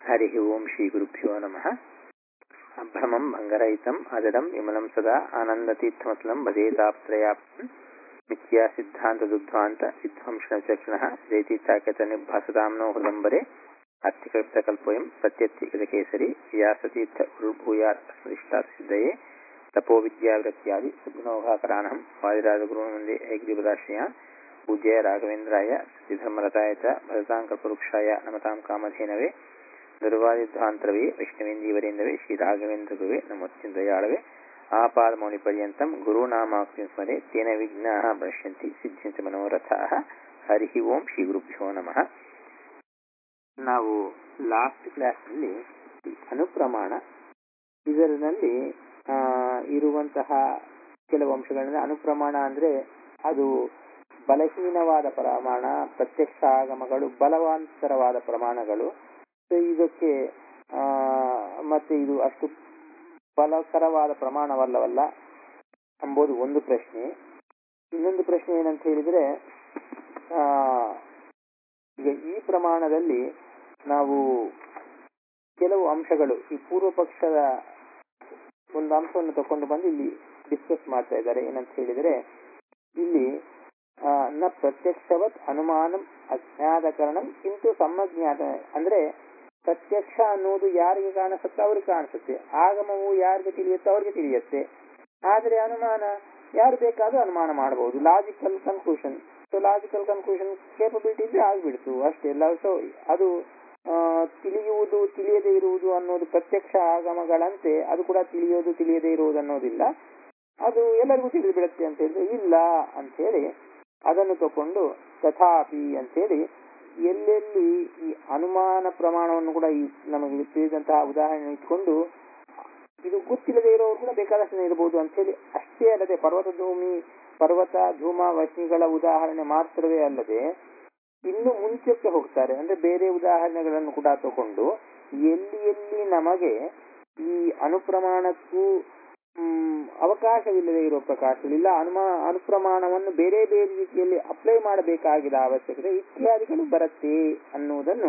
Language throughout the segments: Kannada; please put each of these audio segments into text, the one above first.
हरि ओं श्रीगुरुभ्यो नमः भ्रमं भङ्गरहितम् अजडं विमलं सदा आनन्दतीर्थमतलं भजेताप्त्रयाप्तं मिथ्या सिद्धान्तदुद्ध्वान्त विध्वंसनचक्षणः जयतीर्थाख्यतनिर्भासतां नो हृदम्बरे अर्थकल्पतकल्पोऽयं प्रत्यत्यगजकेसरी व्यासतीर्थ गुरुर्भूयात् अस्मदिष्टासिद्धये तपोविद्याविरक्त्यादि सुग्नोघाकराणहं वादिराजगुरुन् वन्दे ऐग्रिपदाश्रया पूज्याय राघवेन्द्राय सिद्धर्मलताय च भरताङ्कल्पवृक्षाय नमतां कामधेनवे ದುರ್ವಾದಿಧ್ವಾಂತರವೇ ವೈಷ್ಣವೇಂದೀವರೇಂದವೇ ಶ್ರೀ ರಾಘವೇಂದ್ರ ಗುರುವೆ ನಮೋತ್ಯಂತಯಾಳವೇ ಆಪಾದಮೌಳಿಪರ್ಯಂತಂ ಗುರುನಾಮಾಕ್ತಿಂ ಸ್ಮರೆ ತೇನ ವಿಘ್ನಾಃ ಭವಿಷ್ಯಂತಿ ಸಿದ್ಧ್ಯಂತಿ ಮನೋರಥಾಃ ಹರಿ ಓಂ ಶ್ರೀ ಗುರುಭ್ಯೋ ನಮಃ ನಾವು ಲಾಸ್ಟ್ ಕ್ಲಾಸ್ನಲ್ಲಿ ಅನುಪ್ರಮಾಣ ಇದರಲ್ಲಿ ಇರುವಂತಹ ಕೆಲವು ಅಂಶಗಳನ್ನ ಅನುಪ್ರಮಾಣ ಅಂದ್ರೆ ಅದು ಬಲಹೀನವಾದ ಪ್ರಮಾಣ ಪ್ರತ್ಯಕ್ಷ ಆಗಮಗಳು ಬಲವಂತರವಾದ ಪ್ರಮಾಣಗಳು ಇದಕ್ಕೆ ಮತ್ತೆ ಇದು ಅಷ್ಟು ಫಲಕರವಾದ ಪ್ರಮಾಣವಲ್ಲವಲ್ಲ ಎಂಬುದು ಒಂದು ಪ್ರಶ್ನೆ ಇನ್ನೊಂದು ಪ್ರಶ್ನೆ ಏನಂತ ಹೇಳಿದ್ರೆ ಈಗ ಈ ಪ್ರಮಾಣದಲ್ಲಿ ನಾವು ಕೆಲವು ಅಂಶಗಳು ಈ ಪೂರ್ವ ಪಕ್ಷದ ಒಂದು ಅಂಶವನ್ನು ತಕೊಂಡು ಬಂದು ಇಲ್ಲಿ ಡಿಸ್ಕಸ್ ಮಾಡ್ತಾ ಇದ್ದಾರೆ ಏನಂತ ಹೇಳಿದ್ರೆ ಇಲ್ಲಿ ನ ಪ್ರತ್ಯಕ್ಷವತ್ ಅನುಮಾನಂ ಅಜ್ಞಾತಕರಣಂ ಕಿಂತು ಸಮ್ಮಜ್ಞಾತ ಅಂದ್ರೆ ಪ್ರತ್ಯಕ್ಷ ಅನ್ನುವುದು ಯಾರಿಗೆ ಕಾಣಿಸುತ್ತೆ ಅವ್ರಿಗೆ ಕಾಣಿಸುತ್ತೆ ಆಗಮವು ಯಾರಿಗೆ ತಿಳಿಯುತ್ತೋ ಅವ್ರಿಗೆ ತಿಳಿಯುತ್ತೆ ಆದರೆ ಅನುಮಾನ ಯಾರು ಬೇಕಾದ್ರೂ ಅನುಮಾನ ಮಾಡಬಹುದು logical conclusion so logical conclusion capability ಇದ್ರೆ ಆಗ್ಬಿಡ್ತು ಅಷ್ಟೇ ಅಲ್ಲ ಸೊ ಅದು ತಿಳಿಯುವುದು ತಿಳಿಯದೇ ಇರುವುದು ಅನ್ನೋದು ಪ್ರತ್ಯಕ್ಷ ಆಗಮಗಳಂತೆ ಅದು ಕೂಡ ತಿಳಿಯೋದು ತಿಳಿಯದೇ ಇರುವುದು ಅನ್ನೋದಿಲ್ಲ ಅದು ಎಲ್ಲರಿಗೂ ತಿಳಿದು ಬಿಡುತ್ತೆ ಅಂತ ಹೇಳಿದ್ರೆ ಇಲ್ಲ ಅಂತ ಹೇಳಿ ಅದನ್ನು ತಕೊಂಡು ತಥಾಪಿ ಅಂತೇಳಿ ಎಲ್ಲೆಲ್ಲಿ ಈ ಅನುಮಾನ ಪ್ರಮಾಣವನ್ನು ಕೂಡ ಈ ನಮಗೆ ತಿಳಿದಂತಹ ಉದಾಹರಣೆ ಇಟ್ಕೊಂಡು ಇದು ಗೊತ್ತಿಲ್ಲದೆ ಇರೋರು ಕೂಡ ಬೇಕಾದಷ್ಟು ಇರಬಹುದು ಅಂತ ಹೇಳಿ ಅಷ್ಟೇ ಅಲ್ಲದೆ ಪರ್ವತ ಧೂಮಿ ಪರ್ವತ ಧೂಮ ವಶ್ನಿಗಳ ಉದಾಹರಣೆ ಮಾತ್ರವೇ ಅಲ್ಲದೆ ಇನ್ನು ಮುಂಚೆಕ್ಕೆ ಹೋಗ್ತಾರೆ ಅಂದ್ರೆ ಬೇರೆ ಉದಾಹರಣೆಗಳನ್ನು ಕೂಡ ತಗೊಂಡು ಎಲ್ಲಿ ಎಲ್ಲಿ ನಮಗೆ ಈ ಅನುಪ್ರಮಾಣಕ್ಕೂ ಹ್ಮ್ ಅವಕಾಶವಿಲ್ಲದೆ ಇರೋ ಪ್ರಕಾಶಗಳಿಲ್ಲ ಅನುಮಾ ಅನುಪ್ರಮಾಣವನ್ನು ಬೇರೆ ಬೇರೆ ರೀತಿಯಲ್ಲಿ ಅಪ್ಲೈ ಮಾಡಬೇಕಾಗಿದ ಅವಶ್ಯಕತೆ ಇತ್ಯಾದಿಗಳು ಬರುತ್ತೆ ಅನ್ನುವುದನ್ನು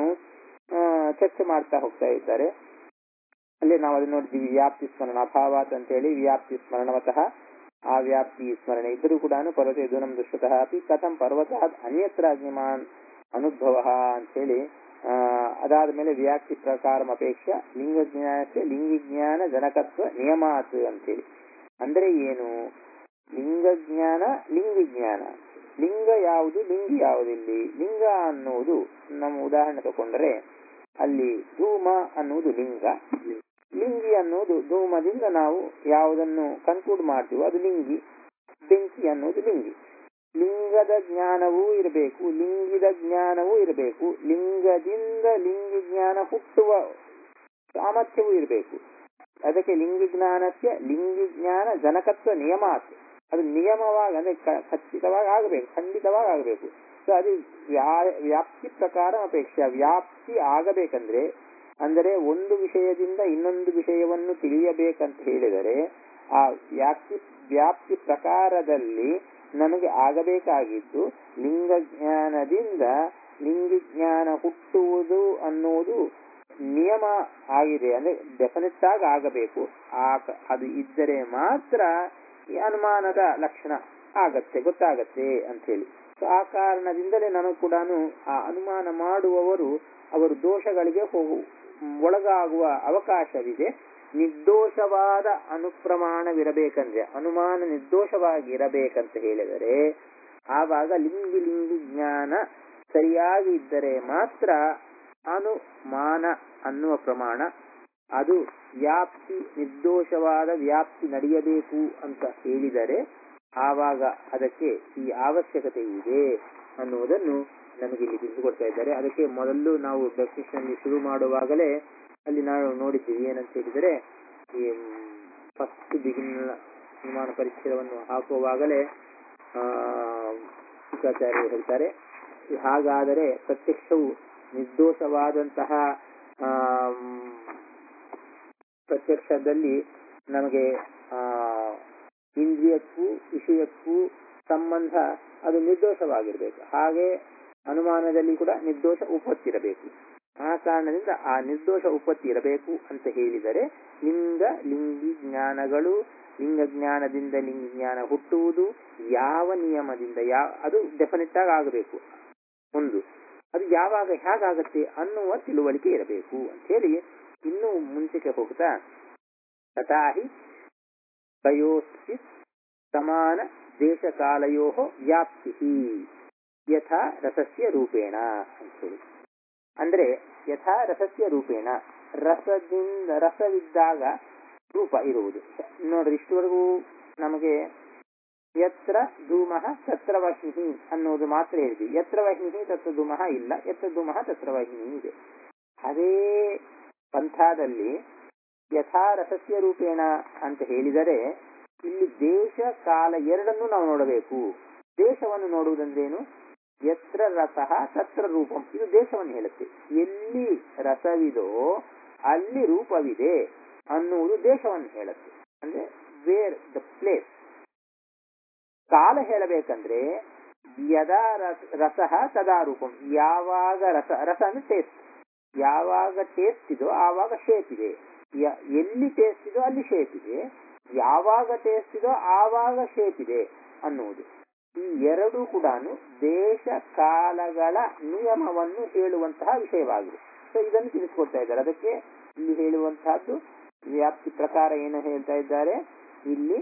ಚರ್ಚೆ ಮಾಡ್ತಾ ಹೋಗ್ತಾ ಇದ್ದಾರೆ ಅಲ್ಲೇ ನಾವು ಅದನ್ನ ನೋಡಿದ್ವಿ ವ್ಯಾಪ್ತಿ ಸ್ಮರಣ ಅಭಾವಾತ್ ಅಂತ ಹೇಳಿ ವ್ಯಾಪ್ತಿ ಸ್ಮರಣವತಃ ಆ ವ್ಯಾಪ್ತಿ ಸ್ಮರಣೆ ಇದ್ದರೂ ಕೂಡ ಪರ್ವತೆ ಧೂನಂ ದುಷ್ಟತಃ ಅಪಿ ಕಥಂ ಪರ್ವತ ಅನ್ಯತ್ರ ಅಗ್ನಿಮಾನ್ ಅನುದ್ಭವ ಅಂತ ಹೇಳಿ ಅದಾದ ಮೇಲೆ ವ್ಯಾಪ್ತಿ ಪ್ರಕಾರ ಅಪೇಕ್ಷ ಲಿಂಗ ಜ್ಞಾನಕ್ಕೆ ಲಿಂಗಿಜ್ಞಾನ ಜನಕತ್ವ ನಿಯಮಾತ್ ಅಂತೇಳಿ ಅಂದ್ರೆ ಏನು ಲಿಂಗ ಜ್ಞಾನ ಲಿಂಗಿಜ್ಞಾನ ಲಿಂಗ ಯಾವುದು ಲಿಂಗಿ ಯಾವುದಿಲ್ಲಿ ಲಿಂಗ ಅನ್ನುವುದು ನಮ್ಮ ಉದಾಹರಣೆ ತಗೊಂಡ್ರೆ ಅಲ್ಲಿ ಧೂಮ ಅನ್ನುವುದು ಲಿಂಗ ಲಿಂಗಿ ಅನ್ನುವುದು ಧೂಮದಿಂದ ನಾವು ಯಾವುದನ್ನು ಕನ್ಕ್ಲೂಡ್ ಮಾಡ್ತೀವೋ ಅದು ಲಿಂಗಿ ಬೆಂಕಿ ಅನ್ನುವುದು ಲಿಂಗಿ ಲಿಂಗದ ಜ್ಞಾನವೂ ಇರಬೇಕು ಲಿಂಗಿದ ಜ್ಞಾನವೂ ಇರಬೇಕು ಲಿಂಗದಿಂದ ಲಿಂಗಿ ಜ್ಞಾನ ಹುಟ್ಟುವ ಸಾಮರ್ಥ್ಯವೂ ಇರಬೇಕು ಅದಕ್ಕೆ ಲಿಂಗಿ ಜ್ಞಾನಕ್ಕೆ ಲಿಂಗಿ ಜ್ಞಾನ ಜನಕತ್ವ ನಿಯಮಾತ್ ಅದು ನಿಯಮವಾಗಿ ಅಂದ್ರೆ ಖಚಿತವಾಗಿ ಆಗಬೇಕು ಖಂಡಿತವಾಗಿ ಆಗಬೇಕು ಸೊ ಅದು ವ್ಯಾಪ್ತಿ ಪ್ರಕಾರ ಅಪೇಕ್ಷೆ ವ್ಯಾಪ್ತಿ ಆಗಬೇಕಂದ್ರೆ ಅಂದರೆ ಒಂದು ವಿಷಯದಿಂದ ಇನ್ನೊಂದು ವಿಷಯವನ್ನು ತಿಳಿಯಬೇಕಂತ ಹೇಳಿದರೆ ಆ ವ್ಯಾಪ್ತಿ ವ್ಯಾಪ್ತಿ ಪ್ರಕಾರದಲ್ಲಿ ನಮಗೆ ಆಗಬೇಕಾಗಿದ್ದು ಲಿಂಗ ಜ್ಞಾನದಿಂದ ಲಿಂಗಿ ಜ್ಞಾನ ಹುಟ್ಟುವುದು ಅನ್ನುವುದು ನಿಯಮ ಆಗಿದೆ ಅಂದ್ರೆ ಡೆಫಿನೆಟ್ ಆಗಿ ಆಗಬೇಕು ಆ ಅದು ಇದ್ದರೆ ಮಾತ್ರ ಈ ಅನುಮಾನದ ಲಕ್ಷಣ ಆಗತ್ತೆ ಗೊತ್ತಾಗತ್ತೆ ಅಂತ ಹೇಳಿ ಸೊ ಆ ಕಾರಣದಿಂದಲೇ ನಮಗೆ ಕೂಡ ಆ ಅನುಮಾನ ಮಾಡುವವರು ಅವರು ದೋಷಗಳಿಗೆ ಹೋಗು ಒಳಗಾಗುವ ಅವಕಾಶವಿದೆ ನಿರ್ದೋಷವಾದ ಅನುಪ್ರಮಾಣವಿರಬೇಕಂದ್ರೆ ಅನುಮಾನ ನಿರ್ದೋಷವಾಗಿ ಇರಬೇಕಂತ ಹೇಳಿದರೆ ಆವಾಗ ಲಿಂಗಿ ಲಿಂಗಿ ಜ್ಞಾನ ಸರಿಯಾಗಿ ಇದ್ದರೆ ಮಾತ್ರ ಅನುಮಾನ ಅನ್ನುವ ಪ್ರಮಾಣ ಅದು ವ್ಯಾಪ್ತಿ ನಿರ್ದೋಷವಾದ ವ್ಯಾಪ್ತಿ ನಡೆಯಬೇಕು ಅಂತ ಹೇಳಿದರೆ ಆವಾಗ ಅದಕ್ಕೆ ಈ ಅವಶ್ಯಕತೆ ಇದೆ ಅನ್ನುವುದನ್ನು ನಮಗೆ ಇಲ್ಲಿ ತಿಳಿಸಿಕೊಡ್ತಾ ಇದ್ದಾರೆ ಅದಕ್ಕೆ ಮೊದಲು ನಾವು ಡೆಫಿನೇಷನ್ ಶುರು ಮಾಡುವಾಗಲೇ ಅಲ್ಲಿ ನಾವು ನೋಡಿದ್ದೀವಿ ಏನಂತ ಹೇಳಿದರೆ ಈ ಫಸ್ಟ್ ಬಿಗಿನ್ ನಿರ್ಮಾಣ ಪರಿಚ್ಛೇದವನ್ನು ಹಾಕುವಾಗಲೇ ಶುಕಾಚಾರ್ಯರು ಹೇಳ್ತಾರೆ ಹಾಗಾದರೆ ಪ್ರತ್ಯಕ್ಷವು ನಿರ್ದೋಷವಾದಂತಹ ಪ್ರತ್ಯಕ್ಷದಲ್ಲಿ ನಮಗೆ ಇಂದ್ರಿಯಕ್ಕೂ ವಿಷಯಕ್ಕೂ ಸಂಬಂಧ ಅದು ನಿರ್ದೋಷವಾಗಿರ್ಬೇಕು ಹಾಗೆ ಅನುಮಾನದಲ್ಲಿ ಕೂಡ ನಿರ್ದೋಷ ಉಪತ್ತಿರಬೇಕು ಆ ಕಾರಣದಿಂದ ಆ ನಿರ್ದೋಷ ಉತ್ಪತ್ತಿ ಇರಬೇಕು ಅಂತ ಹೇಳಿದರೆ ಲಿಂಗ ಲಿಂಗಿ ಜ್ಞಾನಗಳು ಲಿಂಗ ಜ್ಞಾನದಿಂದ ಲಿಂಗ ಜ್ಞಾನ ಹುಟ್ಟುವುದು ಯಾವ ನಿಯಮದಿಂದ ಯಾವ ಅದು ಡೆಫಿನೆಟ್ ಆಗಿ ಆಗಬೇಕು ಒಂದು ಅದು ಯಾವಾಗ ಹೇಗಾಗತ್ತೆ ಅನ್ನುವ ತಿಳುವಳಿಕೆ ಇರಬೇಕು ಅಂತ ಹೇಳಿ ಇನ್ನೂ ಮುಂಚೆಗೆ ಹೋಗ್ತಾ ತಥಾಹಿ ಕಯೋಚಿತ್ ಸಮಾನ ದೇಶಕಾಲಯೋ ವ್ಯಾಪ್ತಿ ಯಥಾ ರಸಸ್ಯ ರೂಪೇಣ ಅಂತ ಹೇಳಿ ಅಂದ್ರೆ ಯಥಾ ರಸಸ್ಯ ರೂಪೇಣ ರಸದಿಂದ ರಸವಿದ್ದಾಗ ರೂಪ ಇರುವುದು ನೋಡ್ರಿ ಇಷ್ಟುವರೆಗೂ ನಮಗೆ ಯತ್ರ ಧೂಮಃ ತತ್ರ ವಹ್ನಿ ಅನ್ನೋದು ಮಾತ್ರ ಹೇಳಿದ್ವಿ ಯತ್ರ ವಹ್ನಿ ತತ್ರ ಧೂಮಃ ಇಲ್ಲ ಯತ್ರ ಧೂಮಃ ತತ್ರ ವಹ್ನಿ ಇದೆ ಅದೇ ಪಂಥಾದಲ್ಲಿ ಯಥಾ ರಸಸ್ಯ ರೂಪೇಣ ಅಂತ ಹೇಳಿದರೆ ಇಲ್ಲಿ ದೇಶ ಕಾಲ ಎರಡನ್ನೂ ನಾವು ನೋಡಬೇಕು ದೇಶವನ್ನು ನೋಡುವುದಂದ್ರೇನು ಯತ್ರ ರಸಃ ತತ್ರ ರೂಪಂ ಇದು ದೇಶವನ್ನು ಹೇಳುತ್ತೆ ಎಲ್ಲಿ ರಸವಿದೋ ಅಲ್ಲಿ ರೂಪವಿದೆ ಅನ್ನುವುದು ದೇಶವನ್ನು ಹೇಳುತ್ತೆ ಅಂದ್ರೆ ವೇರ್ ದ ಪ್ಲೇಸ್ ಕಾಲ ಹೇಳಬೇಕಂದ್ರೆ ಯದಾ ರಸಃ ತದಾ ರೂಪಂ ಯಾವಾಗ ರಸ ರಸ ಅಂದ್ರೆ ಟೇಸ್ಟ್ ಯಾವಾಗ ಟೇಸ್ಟ್ ಇದೋ ಆವಾಗ ಶೇಪ್ ಇದೆ ಎಲ್ಲಿ ಟೇಸ್ಟ್ ಇದೋ ಅಲ್ಲಿ ಶೇಪ್ ಇದೆ ಯಾವಾಗ ಟೇಸ್ಟ್ ಇದೋ ಆವಾಗ ಶೇಪ್ ಇದೆ ಅನ್ನುವುದು ಈ ಎರಡೂ ಕೂಡ ದೇಶ ಕಾಲಗಳ ನಿಯಮವನ್ನು ಹೇಳುವಂತಹ ವಿಷಯವಾಗಿದೆ ಸೊ ಇದನ್ನು ತಿಳಿಸ್ಕೊಡ್ತಾ ಇದ್ದಾರೆ ಅದಕ್ಕೆ ಇಲ್ಲಿ ಹೇಳುವಂತಹದ್ದು ವ್ಯಾಪ್ತಿ ಪ್ರಕಾರ ಏನು ಹೇಳ್ತಾ ಇದ್ದಾರೆ ಇಲ್ಲಿ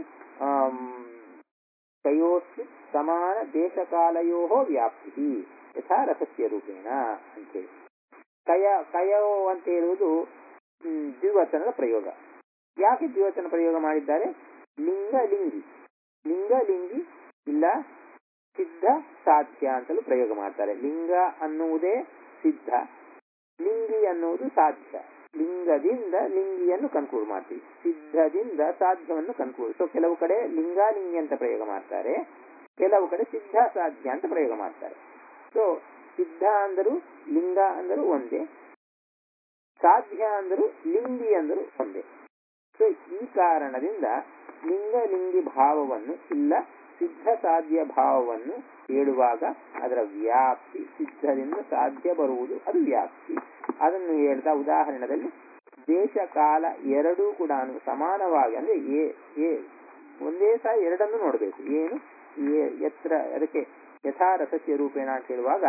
ಕಯೋಸ್ತಿ ಸಮಾನ ದೇಶಕಾಲಯೋ ವ್ಯಾಪ್ತಿ ಯಥಾ ರಸಸ್ಯ ರೂಪೇಣ ಅಂತೇಳಿ ಕಯ ಕಯೋ ಅಂತ ಹೇಳುವುದು ದ್ವಿವಚನದ ಪ್ರಯೋಗ ಯಾಕೆ ದ್ವಿವಚನ ಪ್ರಯೋಗ ಮಾಡಿದ್ದಾರೆ ಲಿಂಗ ಲಿಂಗಿ ಲಿಂಗ ಲಿಂಗಿ ಇಲ್ಲ ಸಿದ್ಧ ಸಾಧ್ಯ ಅಂತಲೂ ಪ್ರಯೋಗ ಮಾಡ್ತಾರೆ ಲಿಂಗ ಅನ್ನುವುದೇ ಸಿದ್ಧ ಲಿಂಗಿ ಅನ್ನುವುದು ಸಾಧ್ಯ ಲಿಂಗದಿಂದ ಲಿಂಗಿಯನ್ನು ಕನ್ಕ್ಲೂಡ್ ಮಾಡ್ತೀವಿ ಸಿದ್ಧದಿಂದ ಸಾಧ್ಯವನ್ನು ಕನ್ಕ್ಲೂಡ್ ಸೊ ಕೆಲವು ಕಡೆ ಲಿಂಗಾಲಿಂಗಿ ಅಂತ ಪ್ರಯೋಗ ಮಾಡ್ತಾರೆ ಕೆಲವು ಕಡೆ ಸಿದ್ಧ ಸಾಧ್ಯ ಅಂತ ಪ್ರಯೋಗ ಮಾಡ್ತಾರೆ ಸೊ ಸಿದ್ಧ ಅಂದರು ಲಿಂಗ ಅಂದರು ಒಂದೇ ಸಾಧ್ಯ ಅಂದರು ಲಿಂಗಿ ಅಂದರು ಒಂದೇ ಸೊ ಈ ಕಾರಣದಿಂದ ಲಿಂಗ ಲಿಂಗಿ ಭಾವವನ್ನು ಇಲ್ಲ ಸಿದ್ಧ ಸಾಧ್ಯ ಭಾವವನ್ನು ಹೇಳುವಾಗ ಅದರ ವ್ಯಾಪ್ತಿ ಸಿದ್ಧದಿಂದ ಸಾಧ್ಯ ಬರುವುದು ಅದು ವ್ಯಾಪ್ತಿ ಅದನ್ನು ಹೇಳ್ತಾ ಉದಾಹರಣೆಯಲ್ಲಿ ದೇಶ ಕಾಲ ಎರಡೂ ಕೂಡ ಸಮಾನವಾಗಿ ಅಂದ್ರೆ ಏ ಒಂದೇ ಸಹ ಎರಡನ್ನು ನೋಡಬೇಕು ಏನು ಎತ್ರ ಅದಕ್ಕೆ ಯಥಾ ರಸಸ್ಯ ರೂಪೇಣ ಅಂತ ಹೇಳುವಾಗ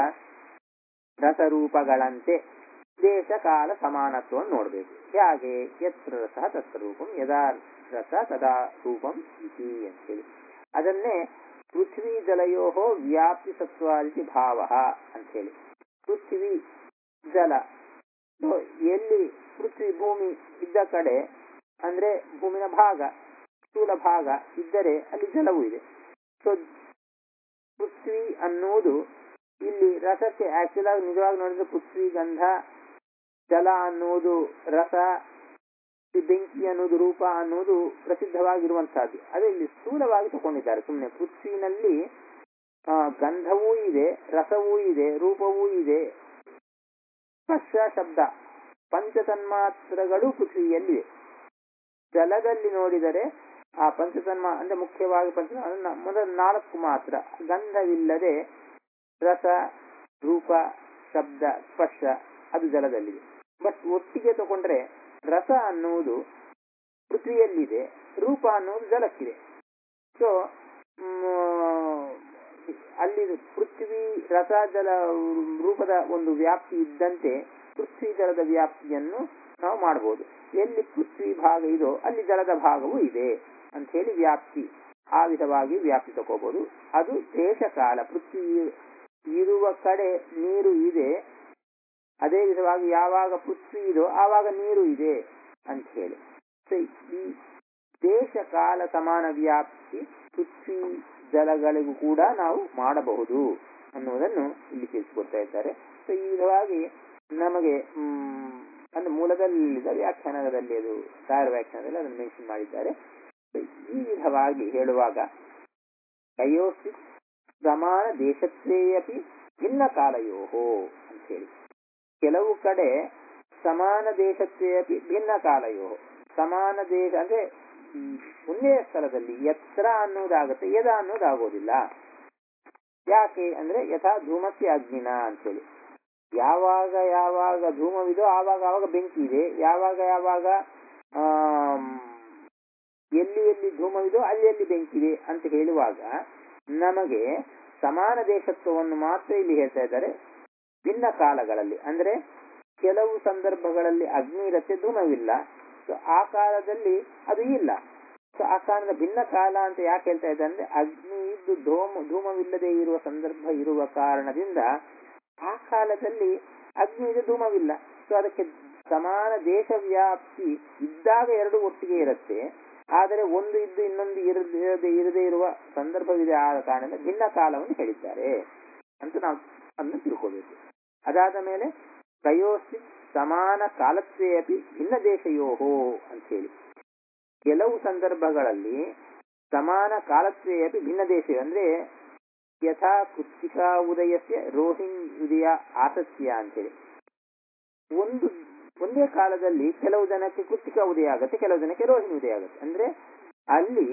ರಸರೂಪಗಳಂತೆ ದೇಶ ಕಾಲ ಸಮಾನತ್ವವನ್ನು ನೋಡಬೇಕು ಹೇಗೆ ಎತ್ರ ರಸ ತತ್ರ ರೂಪಂ ಯದಾ ರಸ ತದಾ ರೂಪಂ ಇತಿ ಅಂತೇಳಿ ಅದನ್ನೇ ಪೃಥ್ವಿ ಜಲಯೋ ವ್ಯಾಪ್ತಿ ಸತ್ವಾದಿ ಭಾವ ಅಂತ ಹೇಳಿ ಪೃಥ್ವಿ ಜಲ ಎಲ್ಲಿ ಪೃಥ್ವಿ ಭೂಮಿ ಇದ್ದ ಕಡೆ ಅಂದ್ರೆ ಭೂಮಿನ ಭಾಗ ಸ್ಥೂಲ ಭಾಗ ಇದ್ದರೆ ಅಲ್ಲಿ ಜಲವೂ ಇದೆ ಸೊ ಪೃಥ್ವಿ ಅನ್ನುವುದು ಇಲ್ಲಿ ರಸಕ್ಕೆ ಆಕ್ಚುಲ್ ಆಗಿ ನಿಜವಾಗಿ ನೋಡಿದ್ರೆ ಪೃಥ್ವಿ ಗಂಧ ಜಲ ಅನ್ನುವುದು ರಸ ಬೆಂಕಿ ಅನ್ನೋದು ರೂಪ ಅನ್ನೋದು ಪ್ರಸಿದ್ಧವಾಗಿರುವಂತಹದ್ದು ಅದೇ ಇಲ್ಲಿ ಸ್ಥೂಲವಾಗಿ ತಗೊಂಡಿದ್ದಾರೆ ಸುಮ್ಮನೆ ಪೃಥ್ವಿನಲ್ಲಿ ಗಂಧವೂ ಇದೆ ರಸವೂ ಇದೆ ರೂಪವೂ ಇದೆ ಸ್ಪರ್ಶ ಶಬ್ದ ಪಂಚತನ್ಮಾತ್ರಗಳು ಪೃಥ್ವಿಯಲ್ಲಿವೆ ಜಲದಲ್ಲಿ ನೋಡಿದರೆ ಆ ಪಂಚತನ್ಮಾ ಅಂದ್ರೆ ಮುಖ್ಯವಾಗಿ ಪಂಚ ಮೊದಲ ನಾಲ್ಕು ಮಾತ್ರ ಗಂಧವಿಲ್ಲದೆ ರಸ ರೂಪ ಶಬ್ದ ಸ್ಪರ್ಶ ಅದು ಜಲದಲ್ಲಿದೆ ಬಟ್ ಒಟ್ಟಿಗೆ ತಗೊಂಡ್ರೆ ರಸ ಅನ್ನುವುದು ಪೃಥ್ವಿಯಲ್ಲಿದೆ ರೂಪ ಅನ್ನುವುದು ಜಲಕ್ಕಿದೆ ಸೊ ಅಲ್ಲಿ ಪೃಥ್ವಿ ರಸ ಜಲ ರೂಪದ ಒಂದು ವ್ಯಾಪ್ತಿ ಇದ್ದಂತೆ ಪೃಥ್ವಿ ಜಲದ ವ್ಯಾಪ್ತಿಯನ್ನು ನಾವು ಮಾಡಬಹುದು ಎಲ್ಲಿ ಪೃಥ್ವಿ ಭಾಗ ಇದೋ ಅಲ್ಲಿ ಜಲದ ಭಾಗವೂ ಇದೆ ಅಂತ ಹೇಳಿ ವ್ಯಾಪ್ತಿ ಆ ವಿಧವಾಗಿ ವ್ಯಾಪ್ತಿ ತಗೋಬಹುದು ಅದು ದೇಶ ಕಾಲ ಪೃಥ್ವಿ ಇರುವ ಕಡೆ ನೀರು ಇದೆ ಅದೇ ವಿಧವಾಗಿ ಯಾವಾಗ ಪೃಥ್ವಿ ಇದೋ ಆವಾಗ ನೀರು ಇದೆ ಅಂತ ಹೇಳಿ ಸೊ ಈ ದೇಶ ಕಾಲ ಸಮಾನ ವ್ಯಾಪ್ತಿ ಪೃಥ್ವಿ ಜಲಗಳಿಗೂ ಕೂಡ ನಾವು ಮಾಡಬಹುದು ಅನ್ನುವುದನ್ನು ಇಲ್ಲಿ ತಿಳಿಸಿಕೊಡ್ತಾ ಇದ್ದಾರೆ ಸೊ ಈ ವಿಧವಾಗಿ ನಮಗೆ ಅಂದ್ರೆ ಮೂಲದಲ್ಲಿದ್ದ ವ್ಯಾಖ್ಯಾನದಲ್ಲಿ ಅದು ಸಾರ ವ್ಯಾಖ್ಯಾನದಲ್ಲಿ ಅದನ್ನು ಮೆನ್ಷನ್ ಮಾಡಿದ್ದಾರೆ ಈ ವಿಧವಾಗಿ ಹೇಳುವಾಗ ಕಯೋಸಿ ಸಮಾನ ದೇಶತ್ವೇಯಪಿ ಭಿನ್ನ ಕಾಲಯೋಹೋ ಅಂತ ಹೇಳಿ ಕೆಲವು ಕಡೆ ಸಮಾನ ದೇಶತ್ವೇಯಪಿ ಭಿನ್ನ ಕಾಲಯೋ ಸಮಾನ ದೇಶ ಅಂದ್ರೆ ಒಂದೇ ಸ್ಥಳದಲ್ಲಿ ಎತ್ತರ ಅನ್ನೋದಾಗುತ್ತೆ ಯದ ಅನ್ನೋದಾಗೋದಿಲ್ಲ ಯಾಕೆ ಅಂದ್ರೆ ಯಥಾ ಧೂಮಸ್ಯ ಅಗ್ನಿನ ಅಂತೇಳಿ ಯಾವಾಗ ಯಾವಾಗ ಧೂಮವಿದೋ ಆವಾಗ ಆವಾಗ ಬೆಂಕಿ ಇದೆ ಯಾವಾಗ ಯಾವಾಗ ಆಮ್, ಎಲ್ಲಿ ಎಲ್ಲಿ ಧೂಮವಿದೋ ಅಲ್ಲಿ ಎಲ್ಲಿ ಬೆಂಕಿ ಇದೆ ಅಂತ ಹೇಳುವಾಗ ನಮಗೆ ಸಮಾನ ದೇಶತ್ವವನ್ನು ಮಾತ್ರ ಇಲ್ಲಿ ಹೇಳ್ತಾ ಇದ್ದಾರೆ ಭಿನ್ನ ಕಾಲಗಳಲ್ಲಿ ಅಂದ್ರೆ ಕೆಲವು ಸಂದರ್ಭಗಳಲ್ಲಿ ಅಗ್ನಿ ಇರುತ್ತೆ ಧೂಮವಿಲ್ಲ ಸೊ ಆ ಕಾಲದಲ್ಲಿ ಅದು ಇಲ್ಲ ಸೊ ಆ ಕಾರಣದ ಭಿನ್ನ ಕಾಲ ಅಂತ ಯಾಕೆ ಹೇಳ್ತಾ ಇದ್ದಾರೆ ಅಂದ್ರೆ ಅಗ್ನಿ ಇದ್ದು ಧೂಮ ಧೂಮವಿಲ್ಲದೆ ಇರುವ ಸಂದರ್ಭ ಇರುವ ಕಾರಣದಿಂದ ಆ ಕಾಲದಲ್ಲಿ ಅಗ್ನಿ ಇದೆ ಧೂಮವಿಲ್ಲ ಸೊ ಅದಕ್ಕೆ ಸಮಾನ ದೇಶ ವ್ಯಾಪ್ತಿ ಇದ್ದಾಗ ಎರಡು ಒಟ್ಟಿಗೆ ಇರುತ್ತೆ ಆದರೆ ಒಂದು ಇದ್ದು ಇನ್ನೊಂದು ಇರದೆ ಇರದೇ ಇರುವ ಸಂದರ್ಭವಿದೆ ಆದ ಕಾರಣದಿಂದ ಭಿನ್ನ ಕಾಲವನ್ನು ಹೇಳಿದ್ದಾರೆ ಅಂತ ನಾವು ಅದನ್ನು ತಿಳ್ಕೋಬೇಕು ಅದಾದ ಮೇಲೆ ಪ್ರಯೋಸಿ ಸಮಾನ ಕಾಲತ್ವೇ ಅಪಿ ಭಿನ್ನ ದೇಶಯೋಹೋ ಅಂತ ಹೇಳಿ ಕೆಲವು ಸಂದರ್ಭಗಳಲ್ಲಿ ಸಮಾನ ಕಾಲತ್ವೇ ಅಪಿ ಭಿನ್ನ ದೇಶ ಅಂದ್ರೆ ಯಥಾ ಕೃತ್ತಿಕಾ ಉದಯಸ್ಯ ರೋಹಿಣಿ ಉದಯ ಆಸಸ್ಯ ಅಂತೇಳಿ ಒಂದು ಒಂದೇ ಕಾಲದಲ್ಲಿ ಕೆಲವು ಜನಕ್ಕೆ ಕೃತ್ತಿಕಾ ಉದಯ ಆಗುತ್ತೆ ಕೆಲವು ಜನಕ್ಕೆ ರೋಹಿಣಿ ಉದಯ ಆಗುತ್ತೆ ಅಂದ್ರೆ ಅಲ್ಲಿ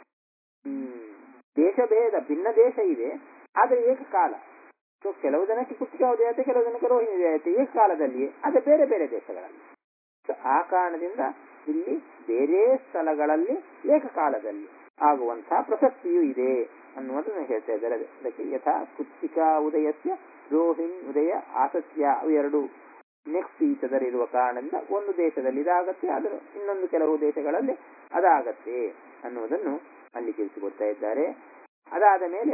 ಹ್ಮ್, ದೇಶಭೇದ ಭಿನ್ನ ದೇಶ ಇದೆ ಆದರೆ ಏಕಕಾಲ ಸೊ ಕೆಲವು ಜನಕ್ಕೆ ಕೃತ್ತಿಕಾ ಉದಯ ಆಗುತ್ತೆ ಕೆಲವು ಜನಕ್ಕೆ ರೋಹಿಣಿ ಉದಯ ಆಗುತ್ತೆ ಏಕಕಾಲದಲ್ಲಿ ಅದೇ ಬೇರೆ ಬೇರೆ ದೇಶಗಳಲ್ಲಿ ಸೊ ಆ ಕಾರಣದಿಂದ ಇಲ್ಲಿ ಬೇರೆ ಸ್ಥಳಗಳಲ್ಲಿ ಏಕಕಾಲದಲ್ಲಿ ಆಗುವಂತಹ ಪ್ರಸಕ್ತಿಯೂ ಇದೆ ಅನ್ನುವುದನ್ನು ಹೇಳ್ತಾ ಇದ್ದಾರೆ ಅದಕ್ಕೆ ಯಥಾ ಕೃತ್ತಿಕಾ ಉದಯಸ್ಯ ರೋಹಿಣಿ ಉದಯ ಆಸಸ್ಯ ಅವು ಎರಡು ನೆಕ್ಸ್ಟ್ ಈಚ್ ಅದರ್ ಇರುವ ಕಾರಣದಿಂದ ಒಂದು ದೇಶದಲ್ಲಿ ಇದಾಗತ್ತೆ ಅದರ ಇನ್ನೊಂದು ಕೆಲವು ದೇಶಗಳಲ್ಲಿ ಅದಾಗತ್ತೆ ಅನ್ನುವುದನ್ನು ಅಲ್ಲಿ ತಿಳಿಸಿಕೊಡ್ತಾ ಇದ್ದಾರೆ ಅದಾದ ಮೇಲೆ